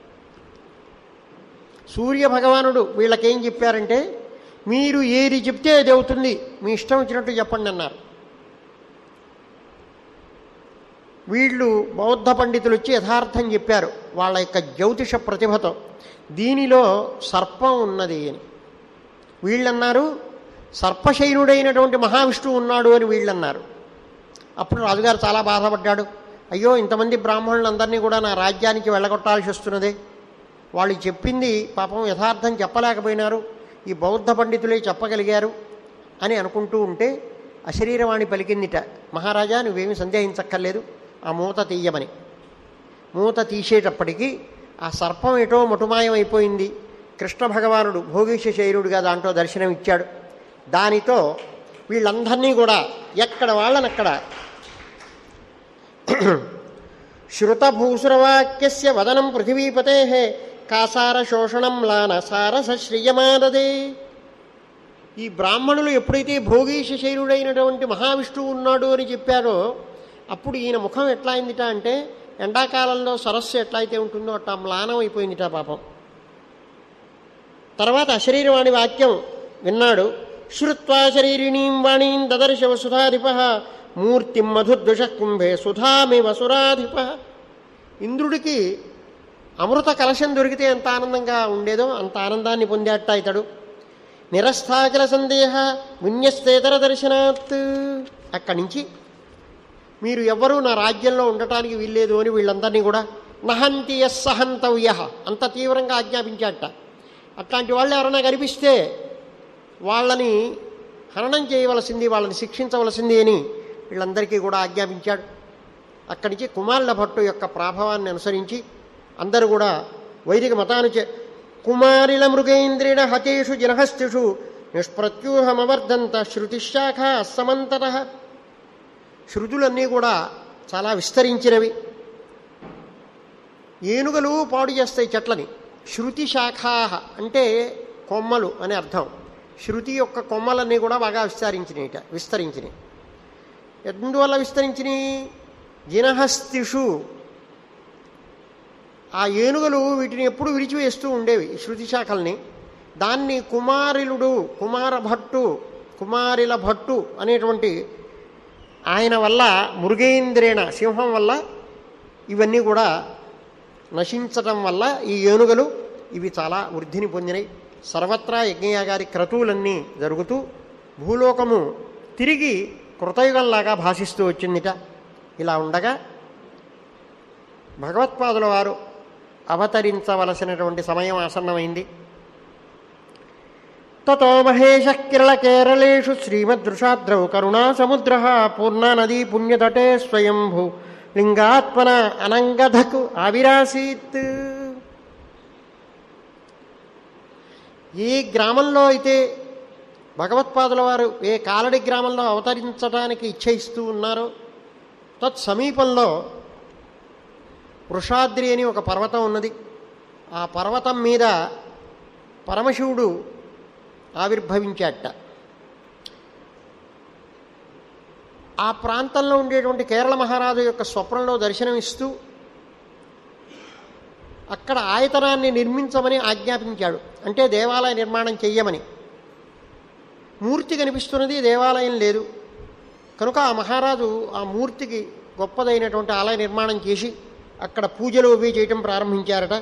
సూర్య భగవానుడు వీళ్ళకేం చెప్పారంటే మీరు ఏది చెప్తే అది అవుతుంది మీ ఇష్టం వచ్చినట్టు చెప్పండి అన్నారు వీళ్ళు బౌద్ధ పండితులు వచ్చి యథార్థం చెప్పారు వాళ్ళ యొక్క జ్యోతిష ప్రతిభతో దీనిలో సర్పం ఉన్నది అని వీళ్ళన్నారు సర్పశైనుడైనటువంటి మహావిష్ణువు ఉన్నాడు అని వీళ్ళన్నారు అప్పుడు రాజుగారు చాలా బాధపడ్డాడు అయ్యో ఇంతమంది బ్రాహ్మణులందరినీ కూడా నా రాజ్యానికి వెళ్ళగొట్టాల్సి వస్తున్నది వాళ్ళు చెప్పింది పాపం యథార్థం చెప్పలేకపోయినారు ఈ బౌద్ధ పండితులే చెప్పగలిగారు అని అనుకుంటూ ఉంటే అశరీరవాణి పలికిందిట మహారాజా నువ్వేమీ సందేహించక్కర్లేదు ఆ మూత తీయమని మూత తీసేటప్పటికీ ఆ సర్పం ఎటో మటుమాయం అయిపోయింది కృష్ణ భగవానుడు భోగీష శైరుడుగా దాంట్లో దర్శనం ఇచ్చాడు దానితో వీళ్ళందరినీ కూడా ఎక్కడ వాళ్ళనక్కడ శ్రుతభూసురవాక్యస్య వదనం పృథివీపతే కాసార శోషణం లాన సారస శ్రియమానదే ఈ బ్రాహ్మణులు ఎప్పుడైతే భోగీష శైలుడైనటువంటి మహావిష్ణువు ఉన్నాడు అని చెప్పారో అప్పుడు ఈయన ముఖం ఎట్లా అయిందిట అంటే ఎండాకాలంలో సరస్సు ఎట్లా అయితే ఉంటుందో అట్లా మ్లానం అయిపోయిందిట పాపం తర్వాత అశరీరవాణి వాక్యం విన్నాడు శ్రుత్వా శరీరిణీం వాణీం దదర్శ వసుధాధిప మూర్తిం మధుర్దుష కుంభే సుధామి వసురాధిప ఇంద్రుడికి అమృత కలశం దొరికితే ఎంత ఆనందంగా ఉండేదో అంత ఆనందాన్ని పొందాట ఇతడు నిరస్థాచల సందేహ విన్యస్తేతర దర్శనాత్ అక్కడి నుంచి మీరు ఎవ్వరూ నా రాజ్యంలో ఉండటానికి వీల్లేదు అని వీళ్ళందరినీ కూడా నహంతి యస్సహంతవ్య అంత తీవ్రంగా ఆజ్ఞాపించాట అట్లాంటి వాళ్ళు ఎవరైనా కనిపిస్తే వాళ్ళని హననం చేయవలసింది వాళ్ళని శిక్షించవలసింది అని వీళ్ళందరికీ కూడా ఆజ్ఞాపించాడు అక్కడి నుంచి కుమారుల భట్టు యొక్క ప్రాభవాన్ని అనుసరించి అందరూ కూడా వైదిక మతాను చే కుమారిల మృగేంద్రిణ హతేషు జనహస్తిషు నిష్ప్రత్యూహమవర్ధంత శృతిశాఖ అసమంతత శృతులన్నీ కూడా చాలా విస్తరించినవి ఏనుగలు పాడు చేస్తాయి చెట్లని శృతి శాఖా అంటే కొమ్మలు అని అర్థం శృతి యొక్క కొమ్మలన్నీ కూడా బాగా విస్తరించినాయిట విస్తరించినాయి ఎందువల్ల విస్తరించినాయి జినహస్తిషు ఆ ఏనుగలు వీటిని ఎప్పుడు విరిచివేస్తూ ఉండేవి ఈ శృతి శాఖల్ని దాన్ని కుమారిలుడు కుమార భట్టు కుమారిల భట్టు అనేటువంటి ఆయన వల్ల మృగేంద్రేణ సింహం వల్ల ఇవన్నీ కూడా నశించటం వల్ల ఈ ఏనుగలు ఇవి చాలా వృద్ధిని పొందినాయి సర్వత్రా యజ్ఞయాగారి క్రతువులన్నీ జరుగుతూ భూలోకము తిరిగి కృతయుగంలాగా భాషిస్తూ వచ్చిందిట ఇలా ఉండగా భగవత్పాదుల వారు అవతరించవలసినటువంటి సమయం ఆసన్నమైంది తతో మహేష కిరళ కేరళేషు శ్రీమదృషాద్రౌ కరుణా సముద్ర పూర్ణానదీ పుణ్యతటే స్వయంభూ లింగాత్మన అనంగధకు ఆవిరాసీత్ ఏ గ్రామంలో అయితే భగవత్పాదుల వారు ఏ కాలడి గ్రామంలో అవతరించడానికి ఇచ్చయిస్తూ ఉన్నారో తత్ సమీపంలో వృషాద్రి అని ఒక పర్వతం ఉన్నది ఆ పర్వతం మీద పరమశివుడు ఆవిర్భవించాట ఆ ప్రాంతంలో ఉండేటువంటి కేరళ మహారాజు యొక్క స్వప్నంలో దర్శనమిస్తూ అక్కడ ఆయతనాన్ని నిర్మించమని ఆజ్ఞాపించాడు అంటే దేవాలయ నిర్మాణం చెయ్యమని మూర్తి కనిపిస్తున్నది దేవాలయం లేదు కనుక ఆ మహారాజు ఆ మూర్తికి గొప్పదైనటువంటి ఆలయ నిర్మాణం చేసి అక్కడ పూజలు అవి చేయటం ప్రారంభించారట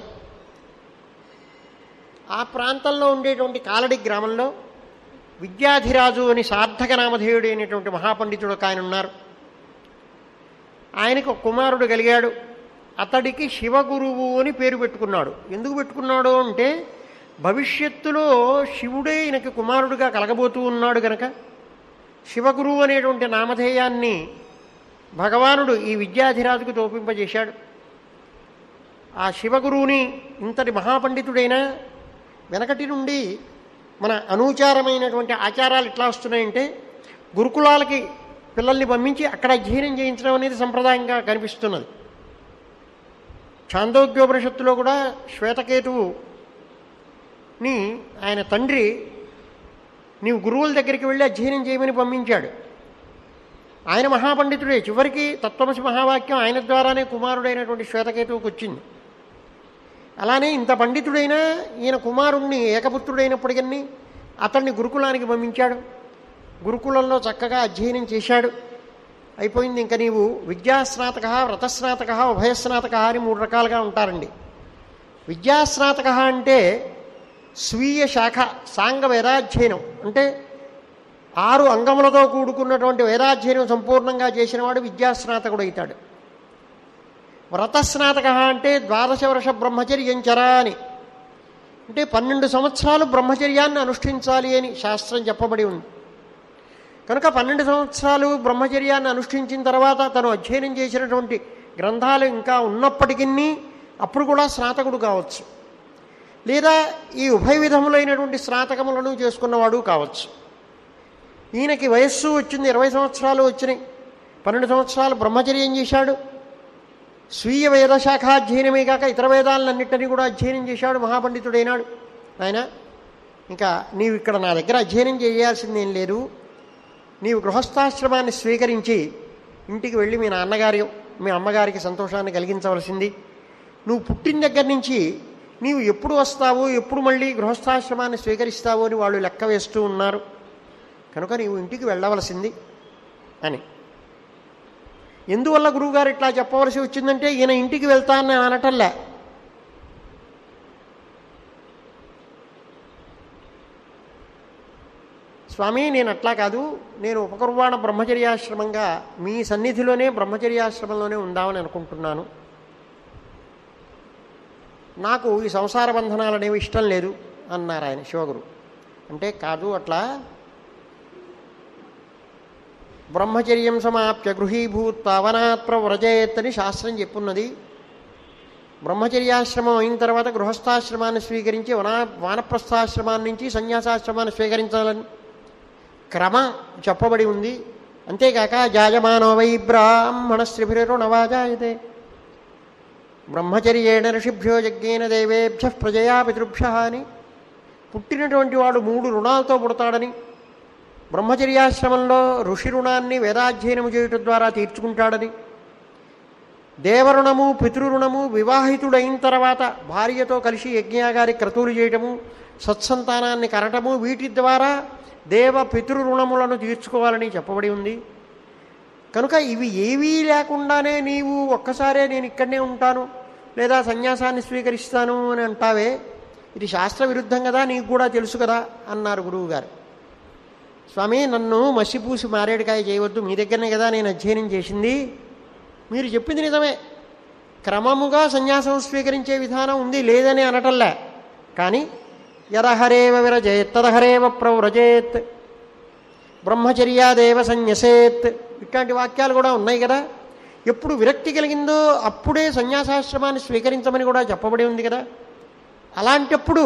ఆ ప్రాంతంలో ఉండేటువంటి కాలడి గ్రామంలో విద్యాధిరాజు అని సార్థక నామధేయుడు అయినటువంటి మహాపండితుడు ఒక ఆయన ఉన్నారు ఆయనకు ఒక కుమారుడు కలిగాడు అతడికి శివగురువు అని పేరు పెట్టుకున్నాడు ఎందుకు పెట్టుకున్నాడు అంటే భవిష్యత్తులో శివుడే ఈయనకి కుమారుడుగా కలగబోతూ ఉన్నాడు గనక శివగురువు అనేటువంటి నామధేయాన్ని భగవానుడు ఈ విద్యాధిరాజుకు తోపింపజేశాడు ఆ శివగురువుని ఇంతటి మహాపండితుడైన వెనకటి నుండి మన అనూచారమైనటువంటి ఆచారాలు ఎట్లా వస్తున్నాయంటే గురుకులాలకి పిల్లల్ని పంపించి అక్కడ అధ్యయనం చేయించడం అనేది సంప్రదాయంగా కనిపిస్తున్నది ఛాందోగ్యోపనిషత్తులో కూడా శ్వేతకేతువుని ఆయన తండ్రి నీవు గురువుల దగ్గరికి వెళ్ళి అధ్యయనం చేయమని పంపించాడు ఆయన మహాపండితుడే చివరికి తత్వమసి మహావాక్యం ఆయన ద్వారానే కుమారుడైనటువంటి శ్వేతకేతువుకు వచ్చింది అలానే ఇంత పండితుడైన ఈయన కుమారుణ్ణి ఏకపుత్రుడైనప్పటికీ అతన్ని గురుకులానికి పంపించాడు గురుకులంలో చక్కగా అధ్యయనం చేశాడు అయిపోయింది ఇంకా నీవు విద్యాస్నాతక వ్రతస్నాతక ఉభయస్నాతక అని మూడు రకాలుగా ఉంటారండి విద్యాస్నాతక అంటే స్వీయ శాఖ సాంగ వేదాధ్యయనం అంటే ఆరు అంగములతో కూడుకున్నటువంటి వేదాధ్యయనం సంపూర్ణంగా చేసినవాడు విద్యాస్నాతకుడు అవుతాడు వ్రతస్నాతక అంటే ద్వాదశ వర్ష బ్రహ్మచర్యం చరా అని అంటే పన్నెండు సంవత్సరాలు బ్రహ్మచర్యాన్ని అనుష్ఠించాలి అని శాస్త్రం చెప్పబడి ఉంది కనుక పన్నెండు సంవత్సరాలు బ్రహ్మచర్యాన్ని అనుష్ఠించిన తర్వాత తను అధ్యయనం చేసినటువంటి గ్రంథాలు ఇంకా ఉన్నప్పటికీ అప్పుడు కూడా స్నాతకుడు కావచ్చు లేదా ఈ ఉభయ విధములైనటువంటి స్నాతకములను చేసుకున్నవాడు కావచ్చు ఈయనకి వయస్సు వచ్చింది ఇరవై సంవత్సరాలు వచ్చినాయి పన్నెండు సంవత్సరాలు బ్రహ్మచర్యం చేశాడు స్వీయ వేద శాఖాధ్యయనమే కాక ఇతర వేదాలన్నింటినీ కూడా అధ్యయనం చేశాడు మహాపండితుడైనాడు ఆయన ఇంకా నీవు ఇక్కడ నా దగ్గర అధ్యయనం చేయాల్సిందేం లేదు నీవు గృహస్థాశ్రమాన్ని స్వీకరించి ఇంటికి వెళ్ళి మీ నాన్నగారి మీ అమ్మగారికి సంతోషాన్ని కలిగించవలసింది నువ్వు పుట్టిన దగ్గర నుంచి నీవు ఎప్పుడు వస్తావు ఎప్పుడు మళ్ళీ గృహస్థాశ్రమాన్ని స్వీకరిస్తావు అని వాళ్ళు లెక్క వేస్తూ ఉన్నారు కనుక నీవు ఇంటికి వెళ్ళవలసింది అని ఎందువల్ల గురువుగారు ఇట్లా చెప్పవలసి వచ్చిందంటే ఈయన ఇంటికి వెళ్తానని అనటంలే స్వామి నేను అట్లా కాదు నేను ఉపకుర్వాణ బ్రహ్మచర్యాశ్రమంగా మీ సన్నిధిలోనే బ్రహ్మచర్యాశ్రమంలోనే ఉందామని అనుకుంటున్నాను నాకు ఈ సంసార బంధనాలు అనేవి ఇష్టం లేదు అన్నారు ఆయన శివగురు అంటే కాదు అట్లా బ్రహ్మచర్యం సమాప్య గృహీభూత్ పవనాత్ ప్రవ్రజేత్ అని శాస్త్రం చెప్పున్నది బ్రహ్మచర్యాశ్రమం అయిన తర్వాత గృహస్థాశ్రమాన్ని స్వీకరించి వనా వానప్రస్థాశ్రమాన్ని నుంచి సన్యాసాశ్రమాన్ని స్వీకరించాలని క్రమం చెప్పబడి ఉంది అంతేకాక జాయమానో వై బ్రాహ్మణశ్రీభిరుణవాజాయతే బ్రహ్మచర్యేణ ఋషిభ్యో యజ్ఞేన దేవేభ్య ప్రజయా పితృభ్య అని పుట్టినటువంటి వాడు మూడు రుణాలతో పుడతాడని బ్రహ్మచర్యాశ్రమంలో ఋషి రుణాన్ని వేదాధ్యయనము చేయటం ద్వారా తీర్చుకుంటాడని దేవరుణము పితృరుణము వివాహితుడైన తర్వాత భార్యతో కలిసి యజ్ఞాగారి క్రతువులు చేయటము సత్సంతానాన్ని కరటము వీటి ద్వారా దేవ పితృరుణములను తీర్చుకోవాలని చెప్పబడి ఉంది కనుక ఇవి ఏవీ లేకుండానే నీవు ఒక్కసారే నేను ఇక్కడనే ఉంటాను లేదా సన్యాసాన్ని స్వీకరిస్తాను అని అంటావే ఇది శాస్త్ర విరుద్ధం కదా నీకు కూడా తెలుసు కదా అన్నారు గురువుగారు స్వామి నన్ను మసిపూసి మారేడుకాయ చేయవద్దు మీ దగ్గరనే కదా నేను అధ్యయనం చేసింది మీరు చెప్పింది నిజమే క్రమముగా సన్యాసం స్వీకరించే విధానం ఉంది లేదని అనటల్లా కానీ యదహరేవ విరజేత్ తదహరేవ ప్రవ్రజేత్ బ్రహ్మచర్యాదేవ సన్యసేత్ ఇట్లాంటి వాక్యాలు కూడా ఉన్నాయి కదా ఎప్పుడు విరక్తి కలిగిందో అప్పుడే సన్యాసాశ్రమాన్ని స్వీకరించమని కూడా చెప్పబడి ఉంది కదా అలాంటప్పుడు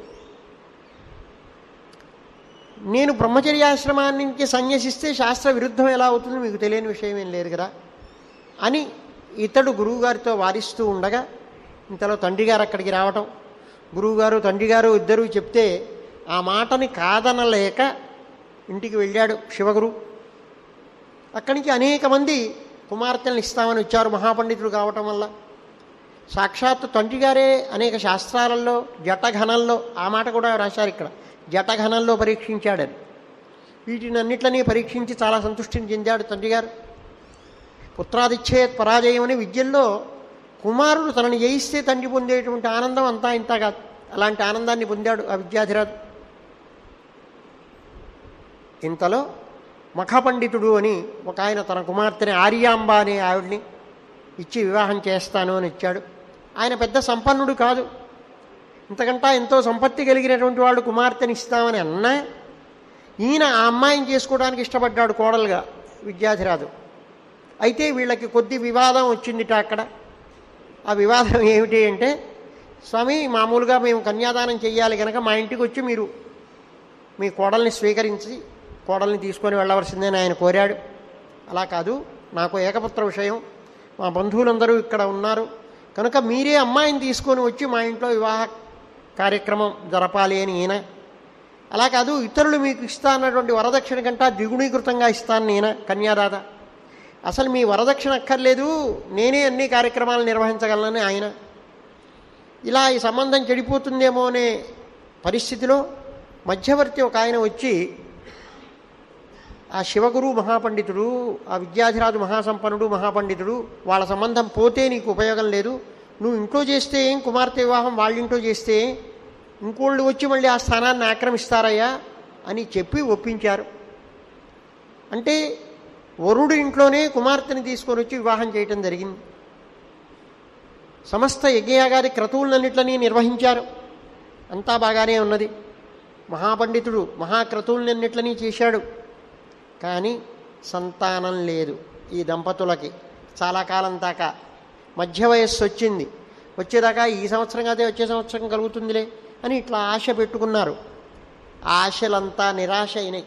నేను బ్రహ్మచర్యాశ్రమానికి సన్యసిస్తే శాస్త్ర విరుద్ధం ఎలా అవుతుంది మీకు తెలియని విషయం ఏం లేదు కదా అని ఇతడు గురువుగారితో వారిస్తూ ఉండగా ఇంతలో తండ్రి గారు అక్కడికి రావటం గురువుగారు తండ్రి గారు ఇద్దరూ చెప్తే ఆ మాటని కాదనలేక ఇంటికి వెళ్ళాడు శివగురు అక్కడి నుంచి అనేక మంది కుమార్తెలను ఇస్తామని వచ్చారు మహాపండితుడు కావటం వల్ల సాక్షాత్తు తండ్రి గారే అనేక శాస్త్రాలలో జటఘనంలో ఆ మాట కూడా రాశారు ఇక్కడ జటఘనంలో పరీక్షించాడని వీటిని అన్నిట్లని పరీక్షించి చాలా సంతృష్టిని చెందాడు తండ్రి గారు పుత్రాదిచ్ఛేత్ పరాజయం అని విద్యల్లో కుమారుడు తనని జయిస్తే తండ్రి పొందేటువంటి ఆనందం అంతా ఇంత కాదు అలాంటి ఆనందాన్ని పొందాడు ఆ విద్యాధిరాజు ఇంతలో మఖపండితుడు అని ఒక ఆయన తన కుమార్తెని ఆర్యాంబ అనే ఆవిడ్ని ఇచ్చి వివాహం చేస్తాను అని ఇచ్చాడు ఆయన పెద్ద సంపన్నుడు కాదు ఇంతకంటా ఎంతో సంపత్తి కలిగినటువంటి వాడు కుమార్తెని ఇస్తామని అన్నా ఈయన ఆ అమ్మాయిని చేసుకోవడానికి ఇష్టపడ్డాడు కోడలుగా విద్యాధిరాజు అయితే వీళ్ళకి కొద్ది వివాదం వచ్చిందిట అక్కడ ఆ వివాదం ఏమిటి అంటే స్వామి మామూలుగా మేము కన్యాదానం చెయ్యాలి కనుక మా ఇంటికి వచ్చి మీరు మీ కోడల్ని స్వీకరించి కోడల్ని తీసుకొని వెళ్ళవలసిందని ఆయన కోరాడు అలా కాదు నాకు ఏకపుత్ర విషయం మా బంధువులందరూ ఇక్కడ ఉన్నారు కనుక మీరే అమ్మాయిని తీసుకొని వచ్చి మా ఇంట్లో వివాహ కార్యక్రమం జరపాలి అని ఈయన అలా కాదు ఇతరులు మీకు ఇస్తా అన్నటువంటి వరదక్షిణ కంటా ద్విగుణీకృతంగా ఇస్తాను నేను కన్యాదాత అసలు మీ వరదక్షిణ అక్కర్లేదు నేనే అన్ని కార్యక్రమాలు నిర్వహించగలనని ఆయన ఇలా ఈ సంబంధం చెడిపోతుందేమో అనే పరిస్థితిలో మధ్యవర్తి ఒక ఆయన వచ్చి ఆ శివగురు మహాపండితుడు ఆ విద్యాధిరాజు మహాసంపన్నుడు మహాపండితుడు వాళ్ళ సంబంధం పోతే నీకు ఉపయోగం లేదు నువ్వు ఇంట్లో చేస్తే ఏం కుమార్తె వివాహం వాళ్ళ ఇంట్లో చేస్తే ఇంకోళ్ళు వచ్చి మళ్ళీ ఆ స్థానాన్ని ఆక్రమిస్తారయ్యా అని చెప్పి ఒప్పించారు అంటే వరుడు ఇంట్లోనే కుమార్తెని తీసుకొని వచ్చి వివాహం చేయటం జరిగింది సమస్త యజ్ఞయాగాది క్రతువులన్నింటినీ నిర్వహించారు అంతా బాగానే ఉన్నది మహాపండితుడు మహాక్రతువులన్నిట్లని చేశాడు కానీ సంతానం లేదు ఈ దంపతులకి చాలా కాలం దాకా మధ్య వయస్సు వచ్చింది వచ్చేదాకా ఈ సంవత్సరం కాదే వచ్చే సంవత్సరం కలుగుతుందిలే అని ఇట్లా ఆశ పెట్టుకున్నారు ఆ ఆశలంతా నిరాశ అయినాయి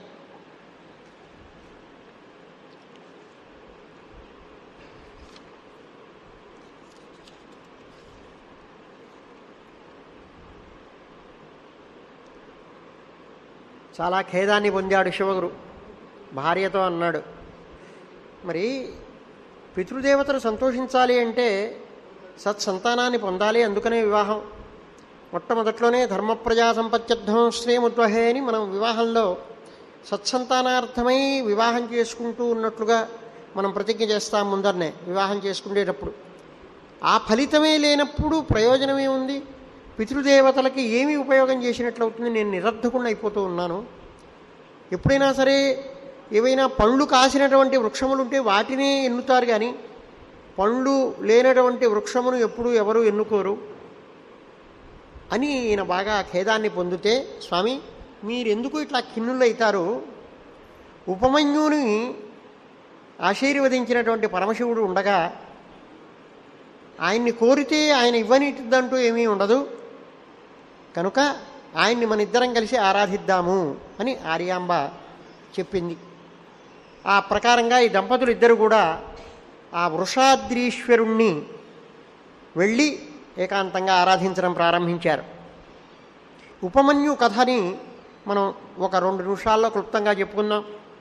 చాలా ఖేదాన్ని పొందాడు శివగురు భార్యతో అన్నాడు మరి పితృదేవతలు సంతోషించాలి అంటే సత్సంతానాన్ని పొందాలి అందుకనే వివాహం మొట్టమొదట్లోనే ధర్మప్రజా సంపత్యర్థం శ్రేముద్వహే అని మనం వివాహంలో సత్సంతానార్థమై వివాహం చేసుకుంటూ ఉన్నట్లుగా మనం ప్రతిజ్ఞ చేస్తాం ముందరనే వివాహం చేసుకునేటప్పుడు ఆ ఫలితమే లేనప్పుడు ప్రయోజనమే ఉంది పితృదేవతలకి ఏమి ఉపయోగం చేసినట్లవుతుంది నేను నిరర్ధకుండా అయిపోతూ ఉన్నాను ఎప్పుడైనా సరే ఏవైనా పండ్లు కాసినటువంటి వృక్షములు ఉంటే వాటినే ఎన్నుతారు కానీ పండ్లు లేనటువంటి వృక్షమును ఎప్పుడు ఎవరు ఎన్నుకోరు అని ఈయన బాగా ఖేదాన్ని పొందితే స్వామి మీరెందుకు ఇట్లా ఖిన్నులైతారు ఉపమన్యుని ఆశీర్వదించినటువంటి పరమశివుడు ఉండగా ఆయన్ని కోరితే ఆయన ఇవ్వనిదంటూ ఏమీ ఉండదు కనుక ఆయన్ని మన ఇద్దరం కలిసి ఆరాధిద్దాము అని ఆర్యాంబ చెప్పింది ఆ ప్రకారంగా ఈ దంపతులు ఇద్దరు కూడా ఆ వృషాద్రీశ్వరుణ్ణి వెళ్ళి ఏకాంతంగా ఆరాధించడం ప్రారంభించారు ఉపమన్యు కథని మనం ఒక రెండు నిమిషాల్లో క్లుప్తంగా చెప్పుకుందాం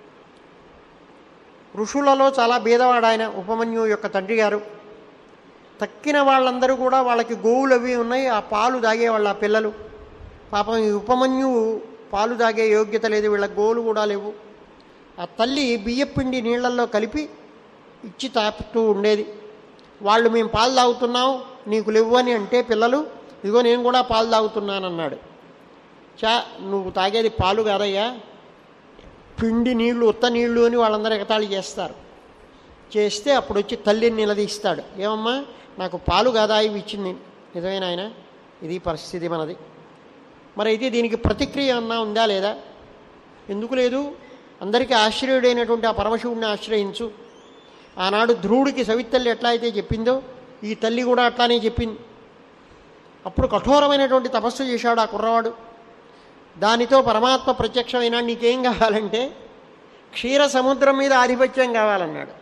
ఋషులలో చాలా భేదవాడు ఆయన ఉపమన్యు యొక్క తండ్రి గారు తక్కిన వాళ్ళందరూ కూడా వాళ్ళకి గోవులు అవి ఉన్నాయి ఆ పాలు తాగేవాళ్ళు ఆ పిల్లలు పాపం ఈ ఉపమన్యు పాలు తాగే యోగ్యత లేదు వీళ్ళ గోవులు కూడా లేవు ఆ తల్లి బియ్యపిండి నీళ్ళల్లో కలిపి ఇచ్చి తాపుతూ ఉండేది వాళ్ళు మేము పాలు తాగుతున్నాం నీకు లేవు అని అంటే పిల్లలు ఇదిగో నేను కూడా పాలు తాగుతున్నానన్నాడు చా నువ్వు తాగేది పాలు కాదయ్యా పిండి నీళ్లు ఉత్త నీళ్లు అని వాళ్ళందరూ ఎగతాళి చేస్తారు చేస్తే అప్పుడు వచ్చి తల్లిని నిలదీస్తాడు ఏమమ్మా నాకు పాలు కాదా ఇవి ఇచ్చింది నిజమేనా ఆయన ఇది పరిస్థితి మనది మరి అయితే దీనికి ప్రతిక్రియ అన్నా ఉందా లేదా ఎందుకు లేదు అందరికీ ఆశ్రయుడైనటువంటి ఆ పరమశివుడిని ఆశ్రయించు ఆనాడు ధ్రువుడికి సవితల్లి ఎట్లా అయితే చెప్పిందో ఈ తల్లి కూడా అట్లానే చెప్పింది అప్పుడు కఠోరమైనటువంటి తపస్సు చేశాడు ఆ కుర్రవాడు దానితో పరమాత్మ ప్రత్యక్షమైన నీకేం కావాలంటే క్షీర సముద్రం మీద ఆధిపత్యం కావాలన్నాడు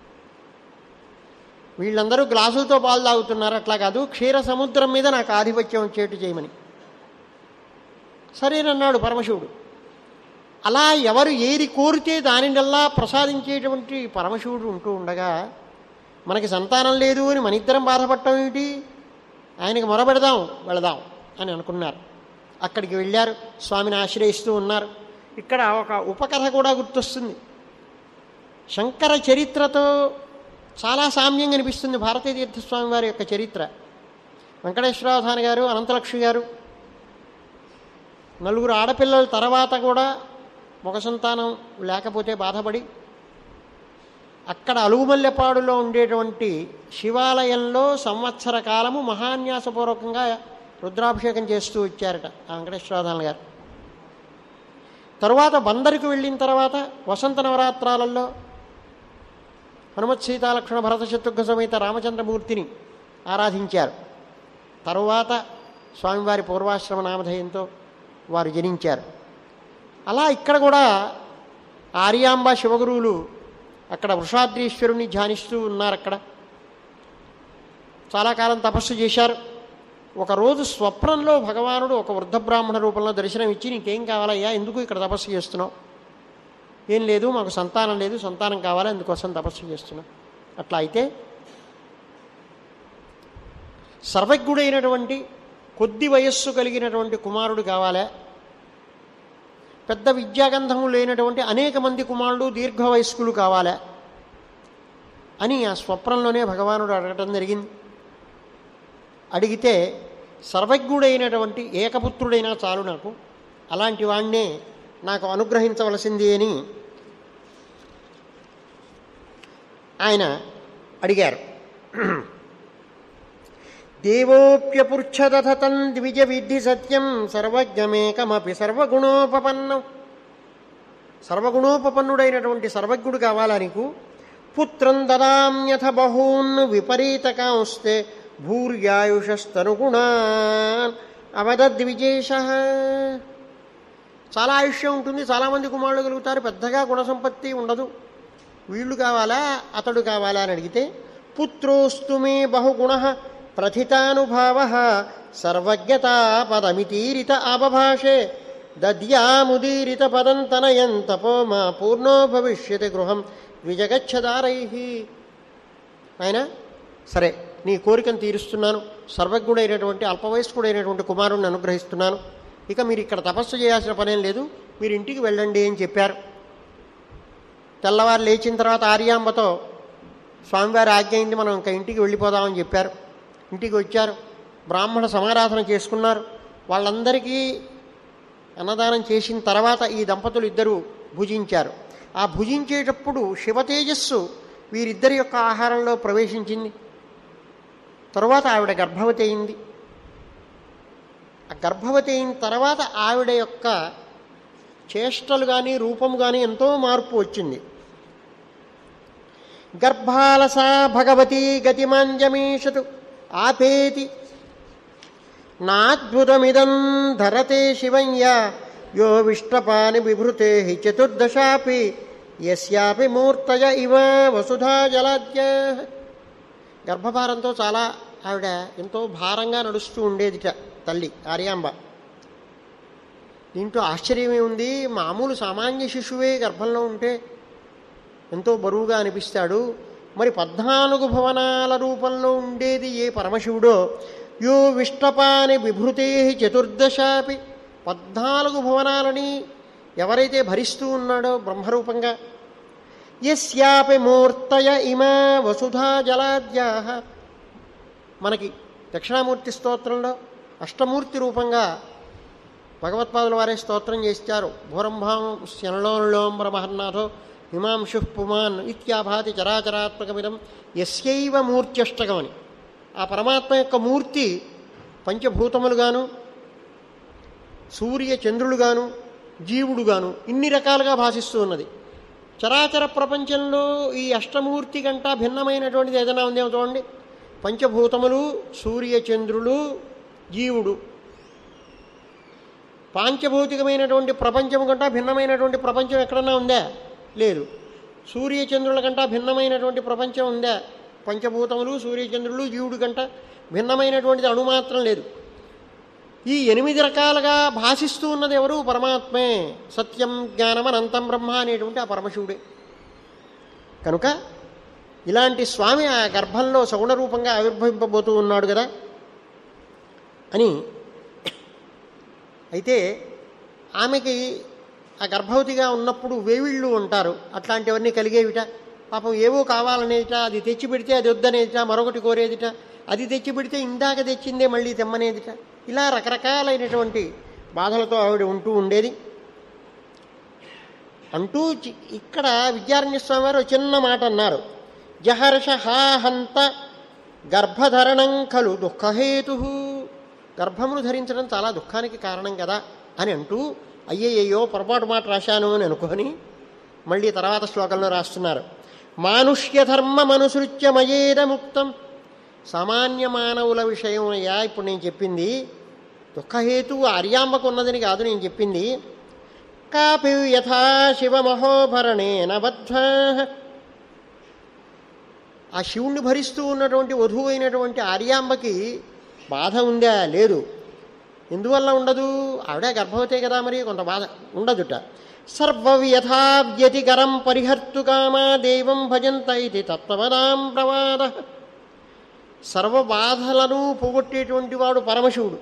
వీళ్ళందరూ గ్లాసులతో పాలు తాగుతున్నారు అట్లా కాదు క్షీర సముద్రం మీద నాకు ఆధిపత్యం వచ్చేట్టు చేయమని సరేనన్నాడు పరమశివుడు అలా ఎవరు ఏది కోరితే దానినల్లా ప్రసాదించేటువంటి పరమశివుడు ఉంటూ ఉండగా మనకి సంతానం లేదు అని మన ఇద్దరం బాధపడటం ఏమిటి ఆయనకి మొరబెడదాం వెళదాం అని అనుకున్నారు అక్కడికి వెళ్ళారు స్వామిని ఆశ్రయిస్తూ ఉన్నారు ఇక్కడ ఒక ఉపకథ కూడా గుర్తొస్తుంది శంకర చరిత్రతో చాలా సామ్యం కనిపిస్తుంది భారతీయ తీర్థస్వామి వారి యొక్క చరిత్ర వెంకటేశ్వరావధాని గారు అనంతలక్ష్మి గారు నలుగురు ఆడపిల్లల తర్వాత కూడా ఒక సంతానం లేకపోతే బాధపడి అక్కడ అలుగుమల్లెపాడులో ఉండేటువంటి శివాలయంలో సంవత్సర కాలము మహాన్యాసపూర్వకంగా రుద్రాభిషేకం చేస్తూ వచ్చారట ఆ వెంకటేశ్వరాధాన్ గారు తరువాత బందరికి వెళ్ళిన తర్వాత వసంత నవరాత్రాలలో హనుమత్ సీతాలక్ష్మణ భరత శత్రుఘ్న సమేత రామచంద్రమూర్తిని ఆరాధించారు తరువాత స్వామివారి పూర్వాశ్రమ నామధేయంతో వారు జనించారు అలా ఇక్కడ కూడా ఆర్యాంబ శివగురువులు అక్కడ వృషాద్రీశ్వరుని ధ్యానిస్తూ ఉన్నారు అక్కడ చాలా కాలం తపస్సు చేశారు ఒకరోజు స్వప్నంలో భగవానుడు ఒక వృద్ధ బ్రాహ్మణ రూపంలో దర్శనం ఇచ్చి నీకేం కావాలయ్యా ఎందుకు ఇక్కడ తపస్సు చేస్తున్నావు ఏం లేదు మాకు సంతానం లేదు సంతానం కావాలి అందుకోసం తపస్సు చేస్తున్నాం అట్లా అయితే సర్వజ్ఞుడైనటువంటి కొద్ది వయస్సు కలిగినటువంటి కుమారుడు కావాలా పెద్ద విద్యాగంధము లేనటువంటి అనేక మంది కుమారుడు దీర్ఘ వయస్కులు కావాలా అని ఆ స్వప్నంలోనే భగవానుడు అడగటం జరిగింది అడిగితే సర్వజ్ఞుడైనటువంటి ఏకపుత్రుడైనా చాలు నాకు అలాంటి వాణ్ణే నాకు అనుగ్రహించవలసింది అని ఆయన అడిగారు దేవోప్యపుచ్చదథతం ద్విజ విద్ధి సత్యం సర్వజ్ఞమేకమపి సర్వగుణోపపన్నం సర్వగుణోపపన్నుడైనటువంటి సర్వజ్ఞుడు కావాలా నీకు పుత్రం దదామ్యథ బహూన్ విపరీతకాంస్తే భూర్యాయుషస్తనుగుణాన్ అవదద్విజేష చాలా ఆయుష్యం ఉంటుంది చాలామంది కుమారులు కలుగుతారు పెద్దగా గుణ సంపత్తి ఉండదు వీళ్ళు కావాలా అతడు కావాలా అని అడిగితే పుత్రోస్తు మే బహుగుణ ప్రథితానుభావ సర్వజ్ఞతా పదమితీరిత ఆబభాషే దద్యాముదీరిత పదం తనయం తపో మా పూర్ణో భవిష్యతి గృహం ద్విజగచ్చదారై ఆయన సరే నీ కోరికను తీరుస్తున్నాను సర్వజ్ఞుడైనటువంటి అల్పవయస్కుడైనటువంటి కుమారుణ్ణి అనుగ్రహిస్తున్నాను ఇక మీరు ఇక్కడ తపస్సు చేయాల్సిన పనేం లేదు మీరు ఇంటికి వెళ్ళండి అని చెప్పారు తెల్లవారు లేచిన తర్వాత ఆర్యాంబతో స్వామివారి ఆజ్ఞ అయింది మనం ఇంకా ఇంటికి వెళ్ళిపోదామని చెప్పారు ఇంటికి వచ్చారు బ్రాహ్మణ సమారాధన చేసుకున్నారు వాళ్ళందరికీ అన్నదానం చేసిన తర్వాత ఈ దంపతులు ఇద్దరు భుజించారు ఆ భుజించేటప్పుడు శివతేజస్సు వీరిద్దరి యొక్క ఆహారంలో ప్రవేశించింది తరువాత ఆవిడ గర్భవతి అయింది ఆ గర్భవతి అయిన తర్వాత ఆవిడ యొక్క చేష్టలు కానీ రూపం కానీ ఎంతో మార్పు వచ్చింది గర్భాలసా భగవతి గతిమాంజమీషతు ఆపేతి నాద్భుతమిదం ధరతే శివయ్య యో విష్టపాని బిభృతే చతుర్దశాపి యస్యాపి మూర్తయ ఇవ వసుధా జలాద్య గర్భభారంతో చాలా ఆవిడ ఎంతో భారంగా నడుస్తూ ఉండేదిట తల్లి ఆర్యాంబ దీంట్లో ఆశ్చర్యమే ఉంది మామూలు సామాన్య శిశువే గర్భంలో ఉంటే ఎంతో బరువుగా అనిపిస్తాడు మరి పద్నాలుగు భవనాల రూపంలో ఉండేది ఏ పరమశివుడో యో విష్టపాని విభృతే చతుర్దశాపి పద్నాలుగు భవనాలని ఎవరైతే భరిస్తూ ఉన్నాడో బ్రహ్మరూపంగా యస్యాపి మూర్తయ ఇమా వసుధా జలాద్యా మనకి దక్షిణామూర్తి స్తోత్రంలో అష్టమూర్తి రూపంగా భగవత్పాదుల వారే స్తోత్రం చేస్తారు భూరంభాం శనలోంబ్రమహర్నాథో హిమాంశు పుమాన్ ఇత్యాభాతి చరాచరాత్మకమిదం ఎస్యైవ మూర్త్యష్టకమని ఆ పరమాత్మ యొక్క మూర్తి పంచభూతములుగాను సూర్య చంద్రులుగాను జీవుడుగాను ఇన్ని రకాలుగా భాషిస్తూ ఉన్నది చరాచర ప్రపంచంలో ఈ అష్టమూర్తి కంటా భిన్నమైనటువంటిది ఏదైనా ఉందేమో చూడండి పంచభూతములు సూర్య చంద్రులు జీవుడు పాంచభౌతికమైనటువంటి ప్రపంచం కంటా భిన్నమైనటువంటి ప్రపంచం ఎక్కడన్నా ఉందా లేదు సూర్యచంద్రుల కంటా భిన్నమైనటువంటి ప్రపంచం ఉందా పంచభూతములు సూర్యచంద్రులు జీవుడు కంట భిన్నమైనటువంటిది అణుమాత్రం లేదు ఈ ఎనిమిది రకాలుగా భాషిస్తూ ఉన్నది ఎవరు పరమాత్మే సత్యం జ్ఞానం అనంతం బ్రహ్మ అనేటువంటి ఆ పరమశివుడే కనుక ఇలాంటి స్వామి ఆ గర్భంలో సగుణ రూపంగా ఆవిర్భవింపబోతూ ఉన్నాడు కదా అని అయితే ఆమెకి ఆ గర్భవతిగా ఉన్నప్పుడు వేవిళ్ళు ఉంటారు అట్లాంటివన్నీ కలిగేవిట పాపం ఏవో కావాలనేదిట అది తెచ్చి పెడితే అది వద్దనేదిట మరొకటి కోరేదిట అది తెచ్చి పెడితే ఇందాక తెచ్చిందే మళ్ళీ తెమ్మనేదిట ఇలా రకరకాలైనటువంటి బాధలతో ఆవిడ ఉంటూ ఉండేది అంటూ చి- ఇక్కడ విద్యారణ్య స్వామి వారు ఒక చిన్న మాట అన్నారు జహర్ష హాహంత గర్భధరణం ఖలు దుఃఖహేతు గర్భమును ధరించడం చాలా దుఃఖానికి కారణం కదా అని అంటూ అయ్యయ్యో పొరపాటు మాట రాశాను అని అనుకొని మళ్ళీ తర్వాత శ్లోకంలో రాస్తున్నారు మానుష్య ధర్మమనుసృత్య మయేద ముక్తం సామాన్య మానవుల విషయం అయ్యా ఇప్పుడు నేను చెప్పింది దుఃఖహేతు ఆర్యాంబకు ఉన్నదని కాదు నేను చెప్పింది కాపి యథా శివమహోభరణేన బద్ధ ఆ శివుణ్ణి భరిస్తూ ఉన్నటువంటి వధువు అయినటువంటి ఆర్యాంబకి బాధ ఉందా లేదు ఎందువల్ల ఉండదు ఆవిడ గర్భవతే కదా మరి కొంత బాధ ఉండదుట సర్వవ్యథావ్యతికరం పరిహర్తు కామా దేవం భజంత ఇది తత్వదాం ప్రవాద సర్వ బాధలను పోగొట్టేటువంటి వాడు పరమశివుడు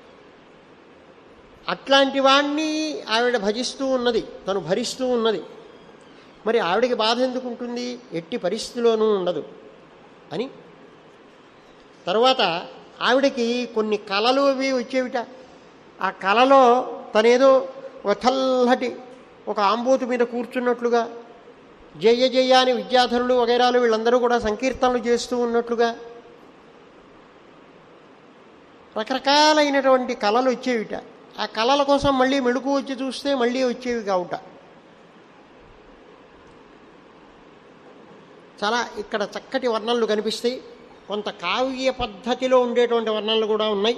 అట్లాంటి వాణ్ణి ఆవిడ భజిస్తూ ఉన్నది తను భరిస్తూ ఉన్నది మరి ఆవిడకి బాధ ఎందుకు ఉంటుంది ఎట్టి పరిస్థితిలోనూ ఉండదు అని తర్వాత ఆవిడకి కొన్ని కళలు అవి వచ్చేవిట ఆ కళలో తనేదో ఒక చల్లటి ఒక ఆంబోతు మీద కూర్చున్నట్లుగా జయ జయ అని విద్యాధరులు వగైరాలు వీళ్ళందరూ కూడా సంకీర్తనలు చేస్తూ ఉన్నట్లుగా రకరకాలైనటువంటి కళలు వచ్చేవిట ఆ కళల కోసం మళ్ళీ మెడుకు వచ్చి చూస్తే మళ్ళీ వచ్చేవి కావుట చాలా ఇక్కడ చక్కటి వర్ణనలు కనిపిస్తాయి కొంత కావ్య పద్ధతిలో ఉండేటువంటి వర్ణనలు కూడా ఉన్నాయి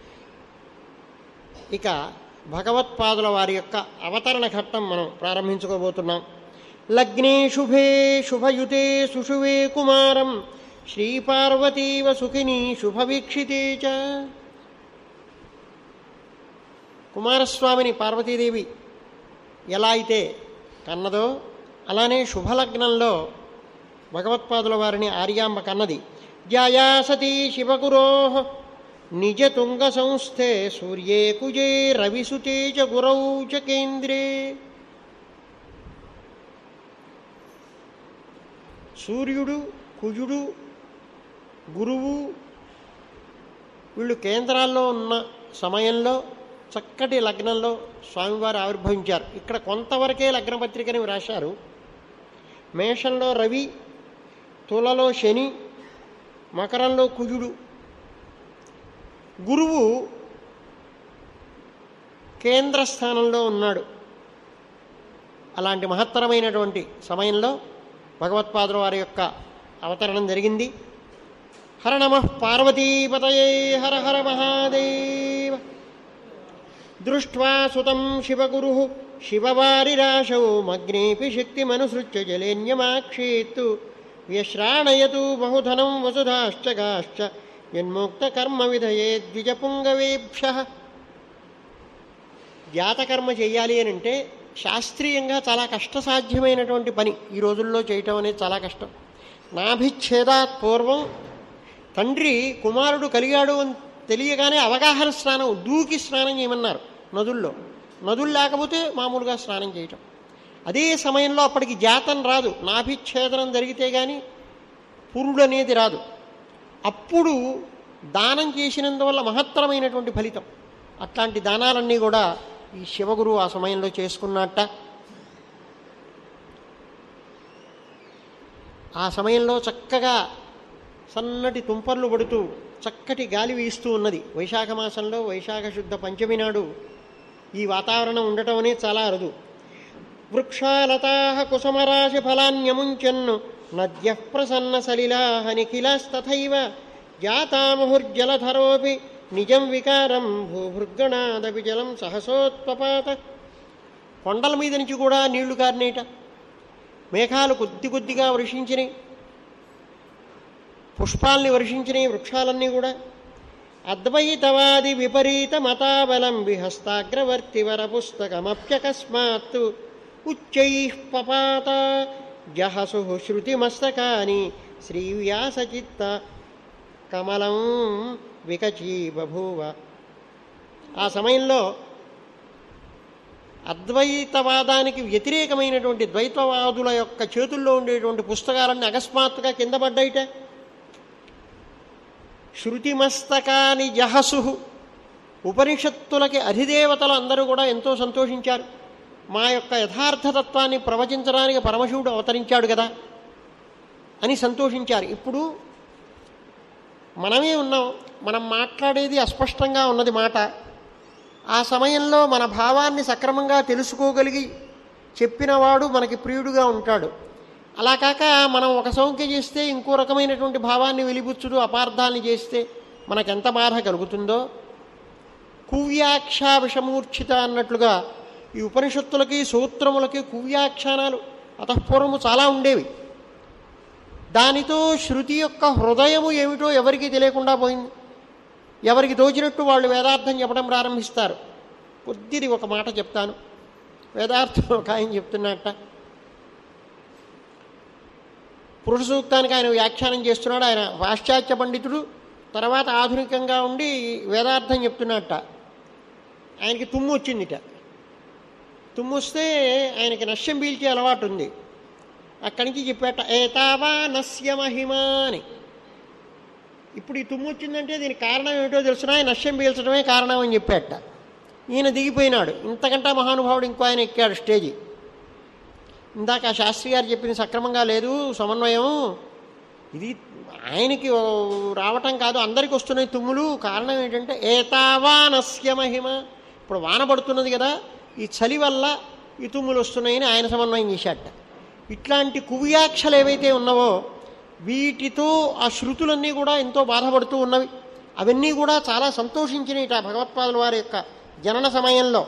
ఇక భగవత్పాదుల వారి యొక్క అవతరణ ఘట్టం మనం ప్రారంభించుకోబోతున్నాం లగ్నే శుభే శుభయుతే సుషువే కుమారం శ్రీపార్వతీవ సుఖిని శుభవీక్షితే చ కుమారస్వామిని పార్వతీదేవి ఎలా అయితే కన్నదో అలానే శుభలగ్నంలో భగవత్పాదుల వారిని ఆర్యాంబ కన్నది జాయా సతీ శివగురో నిజ తుంగ సంస్థే సూర్యే కుజే రవిసుతే చ గురౌ చ కేంద్రే సూర్యుడు కుజుడు గురువు వీళ్ళు కేంద్రాల్లో ఉన్న సమయంలో చక్కటి లగ్నంలో స్వామివారు ఆవిర్భవించారు ఇక్కడ కొంతవరకే లగ్నపత్రికని రాశారు మేషంలో రవి తులలో శని మకరంలో కుజుడు గురువు కేంద్ర స్థానంలో ఉన్నాడు అలాంటి మహత్తరమైనటువంటి సమయంలో భగవత్పాదుల వారి యొక్క అవతరణం జరిగింది హర నమ పార్వతీపతయే హర హర మహాదేవ దృష్ట్వా సుతం శివగురు శివవారిరాశౌ మగ్నేపి శక్తిమనుసృత్య జలేన్యమాక్షేత్తు వ్యశ్రాణయతు బహుధనం వసుధాశ్చగాశ్చ యన్ముక్త కర్మ విధయే ద్విజపుంగవేభ్య జాతకర్మ చేయాలి అని అంటే శాస్త్రీయంగా చాలా కష్టసాధ్యమైనటువంటి పని ఈ రోజుల్లో చేయటం అనేది చాలా కష్టం నాభిచ్ఛేదాత్ పూర్వం తండ్రి కుమారుడు కలిగాడు అని తెలియగానే అవగాహన స్నానం దూకి స్నానం చేయమన్నారు నదుల్లో నదులు లేకపోతే మామూలుగా స్నానం చేయటం అదే సమయంలో అప్పటికి జాతం రాదు నాభిచ్ఛేదనం జరిగితే కానీ పురుడు అనేది రాదు అప్పుడు దానం చేసినందువల్ల మహత్తరమైనటువంటి ఫలితం అట్లాంటి దానాలన్నీ కూడా ఈ శివగురు ఆ సమయంలో చేసుకున్నట్ట ఆ సమయంలో చక్కగా సన్నటి తుంపర్లు పడుతూ చక్కటి గాలి వీస్తూ ఉన్నది వైశాఖ మాసంలో వైశాఖ శుద్ధ పంచమి నాడు ఈ వాతావరణం ఉండటం అనేది చాలా అరుదు వృక్షాలతా కుసుమరాశి ఫలాన్యముంచన్ను నద్య ప్రసన్న సలిలా నిఖిలస్తథైవ జాతాముహుర్జలధరోపి నిజం వికారం భూభృగ్గణాదపి జలం సహసోత్పపాత కొండల మీద నుంచి కూడా నీళ్లు కారినేట మేఘాలు కొద్ది కొద్దిగా వర్షించినాయి పుష్పాల్ని వర్షించినాయి వృక్షాలన్నీ కూడా అద్వైతవాది విపరీత మతాబలం విహస్తాగ్రవర్తి వర పుస్తకమప్యకస్మాత్ ఉచ్చై పపాత జహసు శృతిమస్తకాని శ్రీవ్యాసచిత్త కమలం వికచీ బభూవ ఆ సమయంలో అద్వైతవాదానికి వ్యతిరేకమైనటువంటి ద్వైతవాదుల యొక్క చేతుల్లో ఉండేటువంటి పుస్తకాలన్నీ అకస్మాత్తుగా కింద పడ్డాయిట శృతిమస్తకాని జహసు ఉపనిషత్తులకి అధిదేవతలు అందరూ కూడా ఎంతో సంతోషించారు మా యొక్క యథార్థతత్వాన్ని ప్రవచించడానికి పరమశివుడు అవతరించాడు కదా అని సంతోషించారు ఇప్పుడు మనమే ఉన్నాం మనం మాట్లాడేది అస్పష్టంగా ఉన్నది మాట ఆ సమయంలో మన భావాన్ని సక్రమంగా తెలుసుకోగలిగి చెప్పినవాడు మనకి ప్రియుడుగా ఉంటాడు అలా కాక మనం ఒక సౌఖ్య చేస్తే ఇంకో రకమైనటువంటి భావాన్ని వెలిబుచ్చుడు అపార్థాన్ని చేస్తే మనకెంత బాధ కలుగుతుందో కువ్యాక్ష విషమూర్ఛిత అన్నట్లుగా ఈ ఉపనిషత్తులకి సూత్రములకి కువ్యాఖ్యానాలు అతఃపూర్వము చాలా ఉండేవి దానితో శృతి యొక్క హృదయము ఏమిటో ఎవరికీ తెలియకుండా పోయింది ఎవరికి దోచినట్టు వాళ్ళు వేదార్థం చెప్పడం ప్రారంభిస్తారు కొద్దిది ఒక మాట చెప్తాను వేదార్థం ఒక ఆయన చెప్తున్నట్ట పురుష సూక్తానికి ఆయన వ్యాఖ్యానం చేస్తున్నాడు ఆయన పాశ్చాత్య పండితుడు తర్వాత ఆధునికంగా ఉండి వేదార్థం చెప్తున్నట్ట ఆయనకి తుమ్ము వచ్చిందిట తుమ్ము వస్తే ఆయనకి నశ్యం పీల్చే అలవాటు ఉంది అక్కడి నుంచి చెప్పాట ఏతావా నస్య మహిమా అని ఇప్పుడు ఈ తుమ్ము వచ్చిందంటే దీనికి కారణం ఏమిటో తెలుసునా ఆయన నశ్యం పీల్చడమే కారణం అని చెప్పాట ఈయన దిగిపోయినాడు ఇంతకంటే మహానుభావుడు ఇంకో ఆయన ఎక్కాడు స్టేజి ఇందాక ఆ శాస్త్రి గారు చెప్పింది సక్రమంగా లేదు సమన్వయం ఇది ఆయనకి ఓ రావటం కాదు అందరికి వస్తున్నాయి తుమ్ములు కారణం ఏంటంటే ఏతావానస్య మహిమ ఇప్పుడు వాన పడుతున్నది కదా ఈ చలి వల్ల ఈ తుమ్ములు వస్తున్నాయని ఆయన సమన్వయం చేశాట ఇట్లాంటి కువ్యాక్షలు ఏవైతే ఉన్నావో వీటితో ఆ శృతులన్నీ కూడా ఎంతో బాధపడుతూ ఉన్నవి అవన్నీ కూడా చాలా సంతోషించినట భగవత్పాదుల వారి యొక్క జనన సమయంలో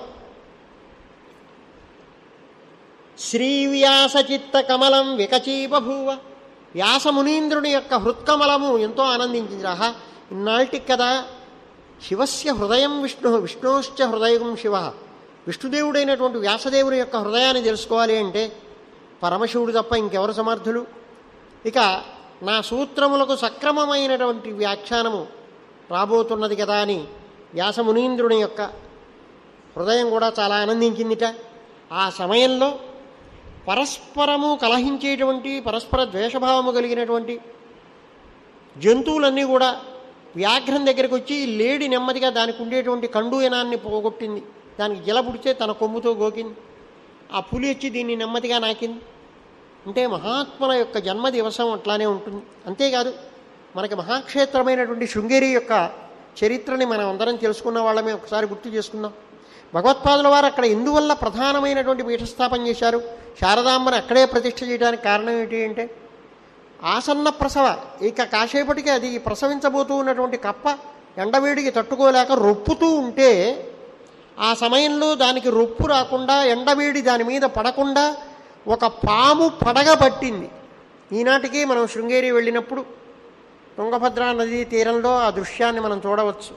శ్రీవ్యాసచిత్త కమలం వికచీపభూవ వ్యాసమునీంద్రుని యొక్క హృత్కమలము ఎంతో ఆనందించింది ఆహా ఇన్నాళ్ళకి కదా శివస్య హృదయం విష్ణు విష్ణోశ్చ హృదయం శివ విష్ణుదేవుడైనటువంటి వ్యాసదేవుని యొక్క హృదయాన్ని తెలుసుకోవాలి అంటే పరమశివుడు తప్ప ఇంకెవరు సమర్థులు ఇక నా సూత్రములకు సక్రమమైనటువంటి వ్యాఖ్యానము రాబోతున్నది కదా అని వ్యాసమునీంద్రుని యొక్క హృదయం కూడా చాలా ఆనందించిందిట ఆ సమయంలో పరస్పరము కలహించేటువంటి పరస్పర ద్వేషభావము కలిగినటువంటి జంతువులన్నీ కూడా వ్యాఘ్రం దగ్గరికి వచ్చి ఈ లేడి నెమ్మదిగా దానికి ఉండేటువంటి కండుయనాన్ని పోగొట్టింది దానికి జల పుడితే తన కొమ్ముతో గోకింది ఆ పులి వచ్చి దీన్ని నెమ్మదిగా నాకింది అంటే మహాత్ముల యొక్క జన్మ దివసం అట్లానే ఉంటుంది అంతేకాదు మనకి మహాక్షేత్రమైనటువంటి శృంగేరి యొక్క చరిత్రని మనం అందరం తెలుసుకున్న వాళ్ళమే ఒకసారి గుర్తు చేసుకుందాం భగవత్పాదుల వారు అక్కడ ఎందువల్ల ప్రధానమైనటువంటి పీఠస్థాపన చేశారు శారదాంబను అక్కడే ప్రతిష్ఠ చేయడానికి కారణం ఏంటి అంటే ఆసన్న ప్రసవ ఇక కాసేపటికి అది ప్రసవించబోతూ ఉన్నటువంటి కప్ప ఎండవేడికి తట్టుకోలేక రొప్పుతూ ఉంటే ఆ సమయంలో దానికి రొప్పు రాకుండా ఎండవేడి దాని మీద పడకుండా ఒక పాము పడగ పట్టింది ఈనాటికి మనం శృంగేరి వెళ్ళినప్పుడు తుంగభద్రా నదీ తీరంలో ఆ దృశ్యాన్ని మనం చూడవచ్చు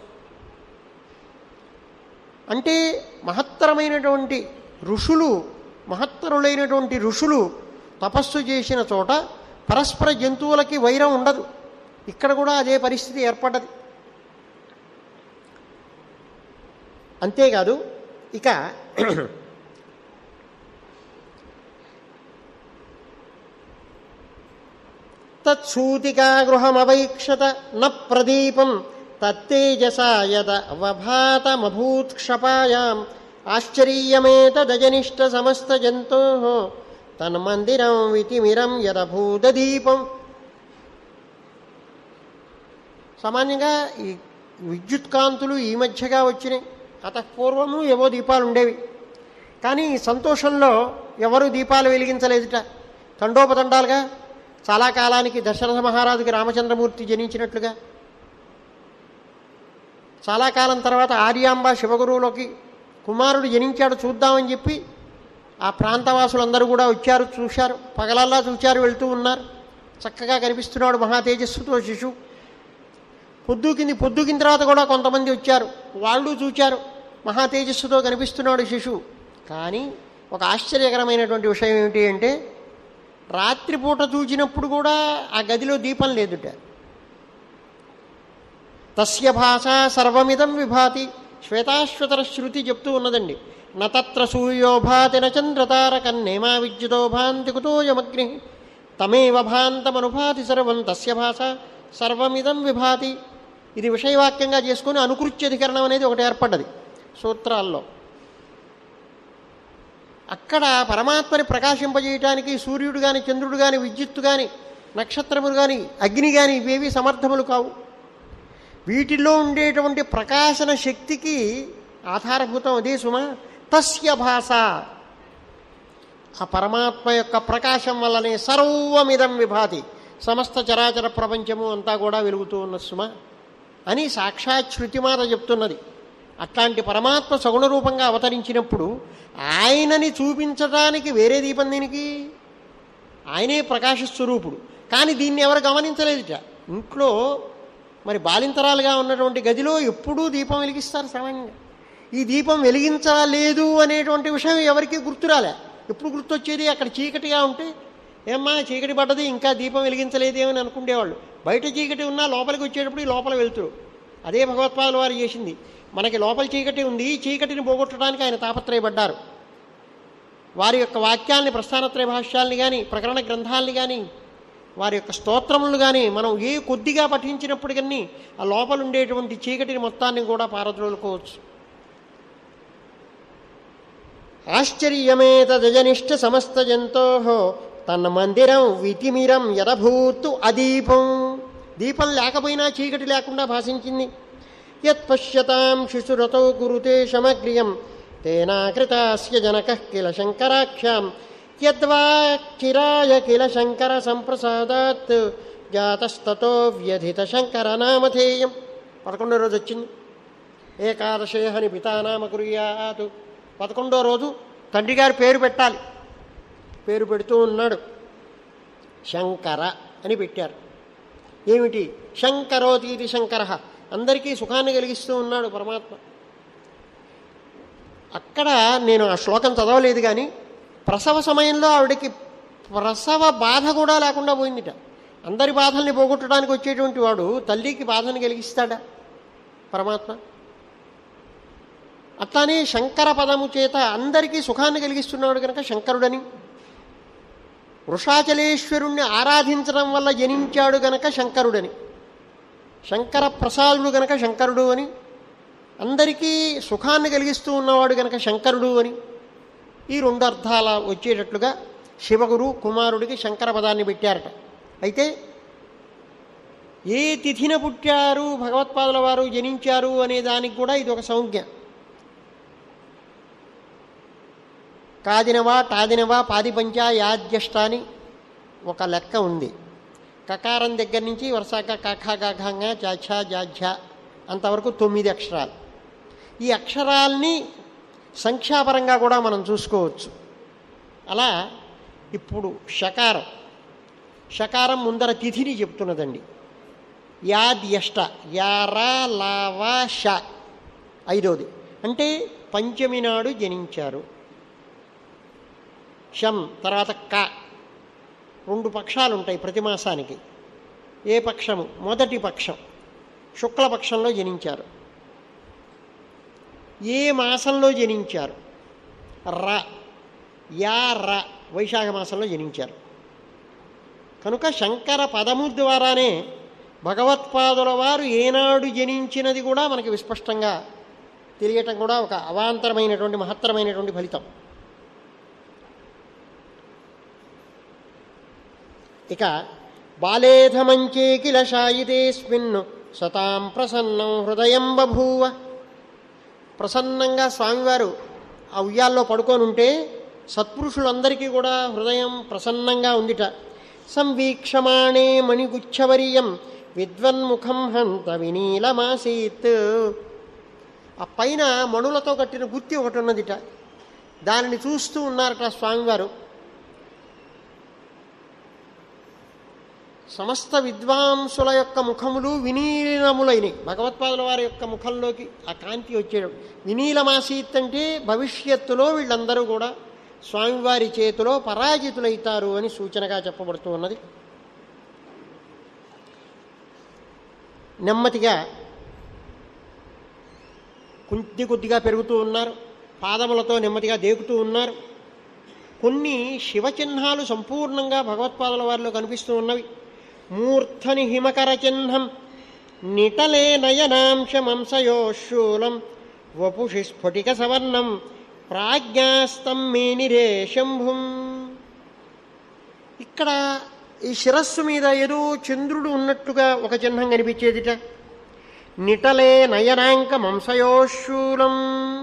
అంటే మహత్తరమైనటువంటి ఋషులు మహత్తరులైనటువంటి ఋషులు తపస్సు చేసిన చోట పరస్పర జంతువులకి వైరం ఉండదు ఇక్కడ కూడా అదే పరిస్థితి ఏర్పడ్డది అంతేకాదు ఇక తత్సూతికాగృహమవైక్షత న ప్రదీపం తత్తేజసా యద అవభాతమభూత్క్షపాయాం ఆశ్చర్యమేతదజనిష్ట సమస్త జంతో తన్మందిరం వితిమిరం యదభూదీపం సామాన్యంగా ఈ విద్యుత్ కాంతులు ఈ మధ్యగా వచ్చినాయి అతపూర్వము ఏవో దీపాలు ఉండేవి కానీ ఈ సంతోషంలో ఎవరు దీపాలు వెలిగించలేదుట తండోపతండాలుగా చాలా కాలానికి దశరథ మహారాజుకి రామచంద్రమూర్తి జనించినట్లుగా చాలా కాలం తర్వాత ఆర్యాంబ శివగురువులోకి కుమారుడు జనించాడు చూద్దామని చెప్పి ఆ ప్రాంతవాసులందరూ కూడా వచ్చారు చూశారు పగలల్లా చూశారు వెళ్తూ ఉన్నారు చక్కగా కనిపిస్తున్నాడు మహా తేజస్సుతో శిశువు పొద్దుకింది పొద్దుకిన తర్వాత కూడా కొంతమంది వచ్చారు వాళ్ళు చూచారు మహా తేజస్సుతో కనిపిస్తున్నాడు శిశువు కానీ ఒక ఆశ్చర్యకరమైనటువంటి విషయం ఏమిటి అంటే రాత్రిపూట చూచినప్పుడు కూడా ఆ గదిలో దీపం లేదుట తస్య భాష సర్వమిదం విభాతి శ్వేతాశ్వతర శృతి చెప్తూ ఉన్నదండి నత్ర సూర్యోభాతి నచంద్రతారకన్నేమా విద్యుతో భాంతి కుతోయమగ్ని తమేవ భాంతమనుభాతి సర్వం తస్య భాష సర్వమిదం విభాతి ఇది విషయవాక్యంగా చేసుకుని అనుకృత్యధికరణం అనేది ఒకటి ఏర్పడ్డది సూత్రాల్లో అక్కడ పరమాత్మని ప్రకాశింపజేయటానికి సూర్యుడు కానీ చంద్రుడు కానీ విద్యుత్తు కానీ నక్షత్రములు కానీ అగ్ని కానీ ఇవేవి సమర్థములు కావు వీటిల్లో ఉండేటువంటి ప్రకాశన శక్తికి ఆధారభూతం అదే సుమ తస్య భాష ఆ పరమాత్మ యొక్క ప్రకాశం వల్లనే సర్వమిదం విభాతి సమస్త చరాచర ప్రపంచము అంతా కూడా వెలుగుతూ ఉన్న సుమ అని సాక్షాత్ శృతిమాత చెప్తున్నది అట్లాంటి పరమాత్మ సగుణ రూపంగా అవతరించినప్పుడు ఆయనని చూపించడానికి వేరే దీపం దీనికి ఆయనే ప్రకాశ స్వరూపుడు కానీ దీన్ని ఎవరు గమనించలేదుట ఇంట్లో మరి బాలింతరాలుగా ఉన్నటువంటి గదిలో ఎప్పుడూ దీపం వెలిగిస్తారు సామాన్యంగా ఈ దీపం వెలిగించలేదు అనేటువంటి విషయం ఎవరికీ గుర్తురాలే ఎప్పుడు గుర్తొచ్చేది అక్కడ చీకటిగా ఉంటే ఏమ్మా చీకటి పడ్డది ఇంకా దీపం వెలిగించలేదేమని అనుకునేవాళ్ళు బయట చీకటి ఉన్నా లోపలికి వచ్చేటప్పుడు ఈ లోపల వెళ్తురు అదే భగవత్పాదుల వారు చేసింది మనకి లోపల చీకటి ఉంది ఈ చీకటిని పోగొట్టడానికి ఆయన తాపత్రయపడ్డారు వారి యొక్క వాక్యాల్ని ప్రస్థానత్రయ భాష్యాల్ని కానీ ప్రకరణ గ్రంథాలని కానీ వారి యొక్క స్తోత్రములు కానీ మనం ఏ కొద్దిగా పఠించినప్పుడు కానీ ఆ లోపల ఉండేటువంటి చీకటిని మొత్తాన్ని కూడా పారద్రోలుకోవచ్చు ఆశ్చర్యమేతదజనిష్ట సమస్త జంతో తన మందిరం వితిమిరం ఎరభూతు అదీపం దీపం లేకపోయినా చీకటి లేకుండా భాషించింది యత్పశ్యతాం శిశురతౌ కురుతే సమగ్రియం తేనాకృతాస్య జనక కిల శంకరాఖ్యాం యద్వా చిరాయ కిల శంకర సంప్రసాదాత్ జాతస్తతో వ్యధిత శంకర నామధేయం పదకొండో రోజు వచ్చింది ఏకాదశేహని పితానామ కుర్యాతు పదకొండో రోజు తండ్రి గారి పేరు పెట్టాలి పేరు పెడుతూ ఉన్నాడు శంకర అని పెట్టారు ఏమిటి శంకరోతీతి శంకర అందరికీ సుఖాన్ని కలిగిస్తూ ఉన్నాడు పరమాత్మ అక్కడ నేను ఆ శ్లోకం చదవలేదు కానీ ప్రసవ సమయంలో ఆవిడకి ప్రసవ బాధ కూడా లేకుండా పోయిందిట అందరి బాధల్ని పోగొట్టడానికి వచ్చేటువంటి వాడు తల్లికి బాధను కలిగిస్తాడా పరమాత్మ అట్లానే శంకర పదము చేత అందరికీ సుఖాన్ని కలిగిస్తున్నాడు కనుక శంకరుడని వృషాచలేశ్వరుణ్ణి ఆరాధించడం వల్ల జనించాడు గనక శంకరుడని శంకర ప్రసాదుడు గనక శంకరుడు అని అందరికీ సుఖాన్ని కలిగిస్తూ ఉన్నవాడు గనక శంకరుడు అని ఈ రెండు అర్థాల వచ్చేటట్లుగా శివగురు కుమారుడికి శంకర పదాన్ని పెట్టారట అయితే ఏ తిథిన పుట్టారు భగవత్పాదుల వారు జనించారు అనే దానికి కూడా ఇది ఒక సంజ్ఞ కాదినవా టాదినవా పాదిపంచ యాజ్యష్ట అని ఒక లెక్క ఉంది కకారం దగ్గర నుంచి వరుసగా కఖ గఘంగా చాఛ జాఝ అంతవరకు తొమ్మిది అక్షరాలు ఈ అక్షరాల్ని సంఖ్యాపరంగా కూడా మనం చూసుకోవచ్చు అలా ఇప్పుడు షకారం షకారం ముందర తిథిని చెప్తున్నదండి యాద్యష్ట యారా లావా ష ఐదోది అంటే పంచమి నాడు జనించారు షం తర్వాత క రెండు పక్షాలు ఉంటాయి ప్రతి మాసానికి ఏ పక్షము మొదటి పక్షం శుక్లపక్షంలో జనించారు ఏ మాసంలో జనించారు ర యా ర వైశాఖ మాసంలో జనించారు కనుక శంకర పదము ద్వారానే భగవత్పాదుల వారు ఏనాడు జనించినది కూడా మనకి విస్పష్టంగా తెలియటం కూడా ఒక అవాంతరమైనటువంటి మహత్తరమైనటువంటి ఫలితం ఇక బాలేధమంచే కిల శాయితేస్మిన్ సతాం ప్రసన్నం హృదయం బభూవ ప్రసన్నంగా స్వామివారు ఆ ఉయ్యాల్లో పడుకొని ఉంటే సత్పురుషులందరికీ కూడా హృదయం ప్రసన్నంగా ఉందిట సంవీక్షమాణే మణిగుచ్చవర్యం విద్వన్ముఖం హంత వినీలమాసీత్ ఆ పైన మణులతో కట్టిన గుత్తి ఒకటి ఉన్నదిట దానిని చూస్తూ ఉన్నారట స్వామివారు సమస్త విద్వాంసుల యొక్క ముఖములు వినీలములైనవి భగవత్పాదుల వారి యొక్క ముఖంలోకి ఆ కాంతి వచ్చేయడం వినీలమాసీత్ అంటే భవిష్యత్తులో వీళ్ళందరూ కూడా స్వామివారి చేతిలో పరాజితులైతారు అని సూచనగా చెప్పబడుతూ ఉన్నది నెమ్మదిగా కొద్ది కొద్దిగా పెరుగుతూ ఉన్నారు పాదములతో నెమ్మదిగా దేకుతూ ఉన్నారు కొన్ని శివచిహ్నాలు సంపూర్ణంగా భగవత్పాదుల వారిలో కనిపిస్తూ ఉన్నవి మూర్ధని హిమకర చిహ్నం నిటలే నయనాంశమంశయోశూలం వపుషి స్ఫటిక సవర్ణం ప్రాజ్ఞాస్తం మేనిరే శంభుం ఇక్కడ ఈ శిరస్సు మీద ఏదో చంద్రుడు ఉన్నట్టుగా ఒక చిహ్నం కనిపించేదిట నిటలే నయనాంక మంశయోశూలం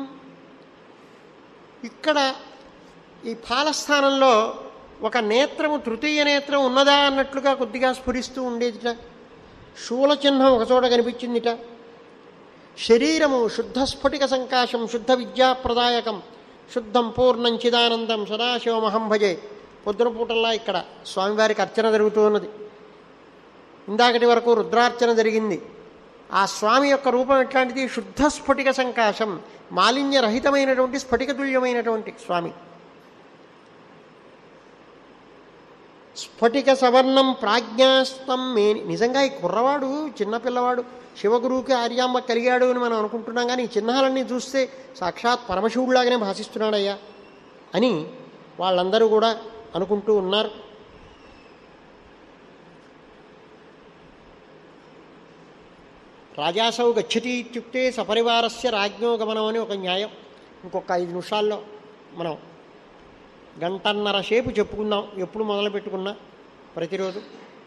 ఇక్కడ ఈ పాలస్థానంలో ఒక నేత్రము తృతీయ నేత్రం ఉన్నదా అన్నట్లుగా కొద్దిగా స్ఫురిస్తూ ఉండేదిట శూల చిహ్నం ఒకచోట కనిపించిందిట శరీరము శుద్ధ స్ఫటిక సంకాశం శుద్ధ విద్యాప్రదాయకం శుద్ధం పూర్ణం చిదానందం సదాశివమహం భజే పొద్దున పూటల్లా ఇక్కడ స్వామివారికి అర్చన జరుగుతూ ఉన్నది ఇందాకటి వరకు రుద్రార్చన జరిగింది ఆ స్వామి యొక్క రూపం ఎట్లాంటిది శుద్ధ స్ఫటిక సంకాశం మాలిన్యరహితమైనటువంటి స్ఫటికతుల్యమైనటువంటి స్వామి స్ఫటిక సవర్ణం ప్రాజ్ఞాస్తం మేని నిజంగా ఈ కుర్రవాడు చిన్నపిల్లవాడు శివగురువుకి ఆర్యామ్మ కలిగాడు అని మనం అనుకుంటున్నాం కానీ ఈ చిహ్నాలన్నీ చూస్తే సాక్షాత్ పరమశివుడిలాగానే భాషిస్తున్నాడయ్యా అని వాళ్ళందరూ కూడా అనుకుంటూ ఉన్నారు రాజాసౌ గచ్చతి ఇత్యుక్తే సపరివారస్య రాజ్ఞో గమనం అని ఒక న్యాయం ఇంకొక ఐదు నిమిషాల్లో మనం గంటన్నర సేపు చెప్పుకుందాం ఎప్పుడు మొదలు పెట్టుకున్నా ప్రతిరోజు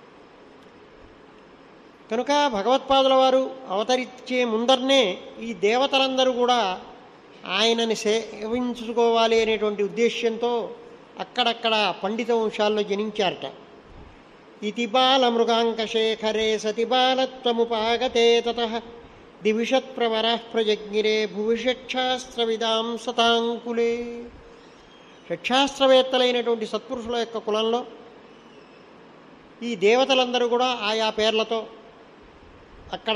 కనుక భగవత్పాదుల వారు అవతరించే ముందరనే ఈ దేవతలందరూ కూడా ఆయనని సేవించుకోవాలి అనేటువంటి ఉద్దేశ్యంతో అక్కడక్కడ పండిత వంశాల్లో జనించారట ఇతి బాలమృగాంకశేఖరే సతి బాలత్వముపాగతే తత దివిషత్ప్రవర ప్రజజ్ఞిరే భువిషక్షాస్త్రవిదాం సతాంకులే షట్శాస్త్రవేత్తలైనటువంటి సత్పురుషుల యొక్క కులంలో ఈ దేవతలందరూ కూడా ఆయా పేర్లతో అక్కడ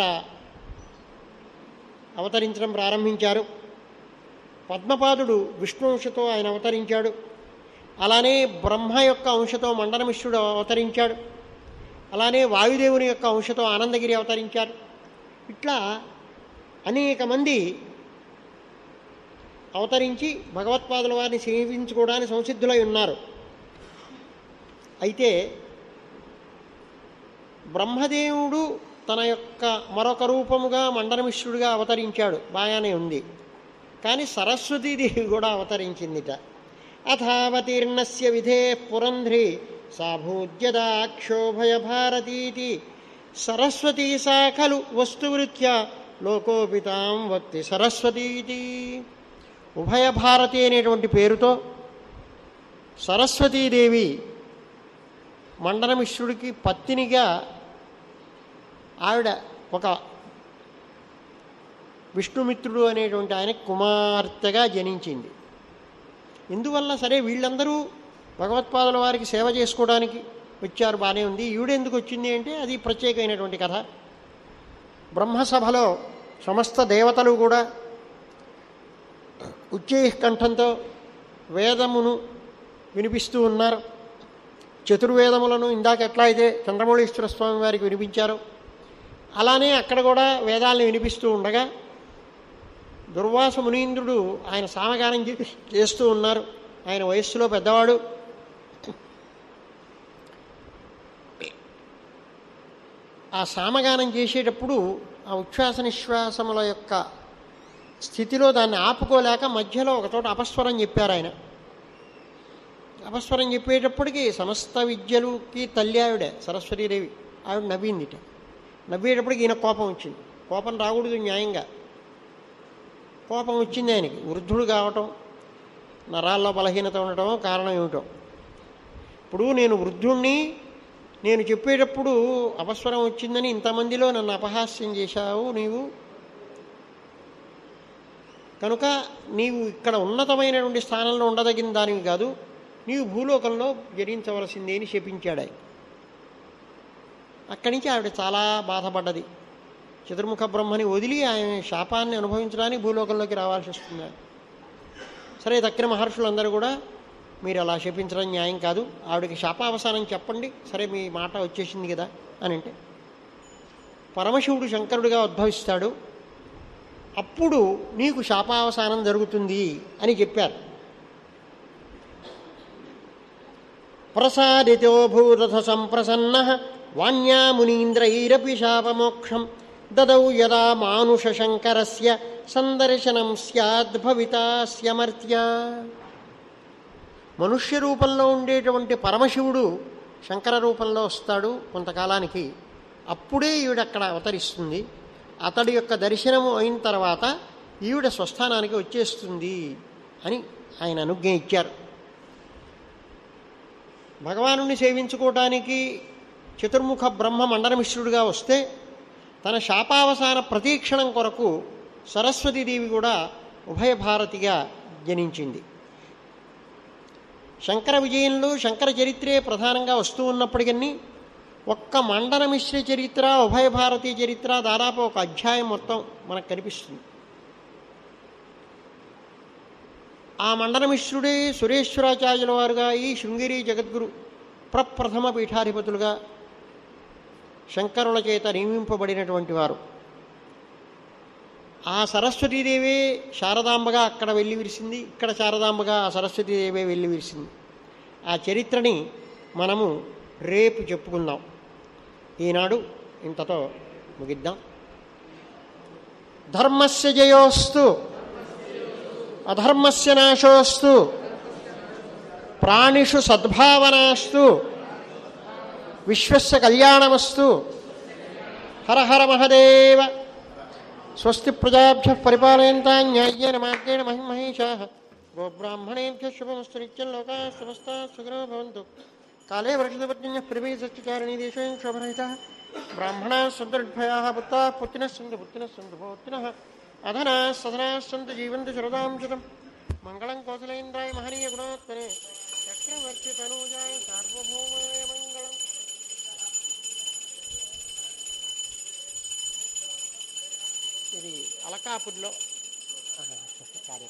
అవతరించడం ప్రారంభించారు పద్మపాదుడు విష్ణు అంశతో ఆయన అవతరించాడు అలానే బ్రహ్మ యొక్క అంశతో మండనమిశ్రుడు అవతరించాడు అలానే వాయుదేవుని యొక్క అంశతో ఆనందగిరి అవతరించారు ఇట్లా అనేక మంది అవతరించి భగవత్పాదుల వారిని సేవించుకోవడానికి సంసిద్ధులై ఉన్నారు అయితే బ్రహ్మదేవుడు తన యొక్క మరొక రూపముగా మండనమిశ్రుడిగా అవతరించాడు బాగానే ఉంది కానీ సరస్వతీదేవి కూడా అవతరించిందిట అథావతీర్ణస్య విధే పురంధ్రి సాభూజ్యదాక్షోభయ భారతీతి సరస్వతీ సా ఖలు వస్తువృత్య లోకోపితాం వక్తి సరస్వతీతి ఉభయ భారతి అనేటువంటి పేరుతో సరస్వతీదేవి మండనమిశ్రుడికి పత్నిగా ఆవిడ ఒక విష్ణుమిత్రుడు అనేటువంటి ఆయన కుమార్తెగా జనించింది ఇందువల్ల సరే వీళ్ళందరూ భగవత్పాదుల వారికి సేవ చేసుకోవడానికి వచ్చారు బాగానే ఉంది ఈవిడెందుకు వచ్చింది అంటే అది ప్రత్యేకమైనటువంటి కథ బ్రహ్మసభలో సమస్త దేవతలు కూడా ఉచ్చైకంఠంతో వేదమును వినిపిస్తూ ఉన్నారు చతుర్వేదములను ఇందాక ఎట్లా అయితే చంద్రమౌళీశ్వర స్వామి వారికి వినిపించారో అలానే అక్కడ కూడా వేదాలను వినిపిస్తూ ఉండగా దుర్వాస మునీంద్రుడు ఆయన సామగానం చే- చేస్తూ ఉన్నారు ఆయన వయస్సులో పెద్దవాడు ఆ సామగానం చేసేటప్పుడు ఆ ఉచ్ఛ్వాస నిశ్వాసముల యొక్క స్థితిలో దాన్ని ఆపుకోలేక మధ్యలో ఒక చోట అపస్వరం చెప్పారు ఆయన అపస్వరం చెప్పేటప్పటికి సమస్త విద్యలుకి తల్లి ఆవిడ సరస్వతీదేవి ఆవిడ నవ్విందిట నవ్వేటప్పటికి ఈయన కోపం వచ్చింది కోపం రాకూడదు న్యాయంగా కోపం వచ్చింది ఆయనకి వృద్ధుడు కావటం నరాల్లో బలహీనత ఉండటం కారణం ఏమిటో ఇప్పుడు నేను వృద్ధుణ్ణి నేను చెప్పేటప్పుడు అపస్వరం వచ్చిందని ఇంతమందిలో నన్ను అపహాస్యం చేశావు నీవు కనుక నీవు ఇక్కడ ఉన్నతమైనటువంటి స్థానంలో ఉండదగిన దానివి కాదు నీవు భూలోకంలో జరించవలసిందే అని శపించాడు ఆయన అక్కడి నుంచి ఆవిడ చాలా బాధపడ్డది చతుర్ముఖ బ్రహ్మని వదిలి ఆయన శాపాన్ని అనుభవించడానికి భూలోకంలోకి రావాల్సి వస్తుంది ఆయన. సరే తక్కిన మహర్షులందరూ కూడా మీరు అలా శపించడం న్యాయం కాదు ఆవిడకి శాపావసానం చెప్పండి సరే మీ మాట వచ్చేసింది కదా అని అంటే పరమశివుడు శంకరుడిగా ఉద్భవిస్తాడు అప్పుడు నీకు శాపావసానం జరుగుతుంది అని చెప్పారు ప్రసాదితో భూరథ సంప్రసన్న వాణ్యా మునీంద్రైరపి శాపమోక్షం దదౌ యదా మానుష శంకరస్య సందర్శనం స్యాద్భవితాస్యమర్త్య మనుష్య రూపంలో ఉండేటువంటి పరమశివుడు శంకర రూపంలో వస్తాడు కొంతకాలానికి అప్పుడే ఈవిడ అక్కడ అవతరిస్తుంది అతడి యొక్క దర్శనము అయిన తర్వాత ఈవిడ స్వస్థానానికి వచ్చేస్తుంది అని ఆయన అనుజ్ఞ ఇచ్చారు భగవానుని సేవించుకోవటానికి చతుర్ముఖ బ్రహ్మ మండనమిశ్రుడిగా వస్తే తన శాపావసాన ప్రతీక్షణం కొరకు సరస్వతీదేవి కూడా ఉభయ భారతిగా జనించింది శంకర విజయంలో శంకర చరిత్రే ప్రధానంగా వస్తూ ఉన్నప్పటికీ ఒక్క మండన మిశ్ర చరిత్ర ఉభయ భారతీ చరిత్ర దాదాపు ఒక అధ్యాయం మొత్తం మనకు కనిపిస్తుంది ఆ మండనమిశ్రుడే సురేశ్వరాచార్యుల వారుగా ఈ శృంగేరి జగద్గురు ప్రప్రథమ పీఠాధిపతులుగా శంకరుల చేత నియమింపబడినటువంటి వారు ఆ సరస్వతీదేవే శారదాంబగా అక్కడ వెళ్ళి విరిసింది ఇక్కడ శారదాంబగా ఆ సరస్వతీదేవే వెళ్ళి విరిసింది ఆ చరిత్రని మనము రేపు చెప్పుకుందాం ఈనాడు ఇంతతో ముగిద్దాం ధర్మస్య జయోస్తు అధర్మస్య నాశోస్తు ప్రాణిషు సద్భావనాస్తు విశ్వస్య కళ్యాణమస్తు హర హర మహదేవ స్వస్తి ప్రజాభ్య పరిపాలయంతా న్యాయ్యేన మార్గేణ మహిమహేషా గోబ్రాహ్మణేభ్య శుభమస్తు నిత్యం లోకా సమస్తా సుఖినో భవంతు కాలే వర్షితపర్జన్య పృథివీ సత్యచారిణీ దేశేన్ శోభరహిత బ్రాహ్మణా సంతుర్భయా పుత్తా పుత్తినः సంతు పుత్తినः సంతు భోత్తినः అధనా సధనా సంతు జీవంతు శరదాం శతం మంగళం కోసలేంద్రాయ మహనీయ గుణోత్మనే చక్రవర్తి తనూజాయ సార్వభౌమాయ మంగళం ఇది అలకాపురిలో ఆహా.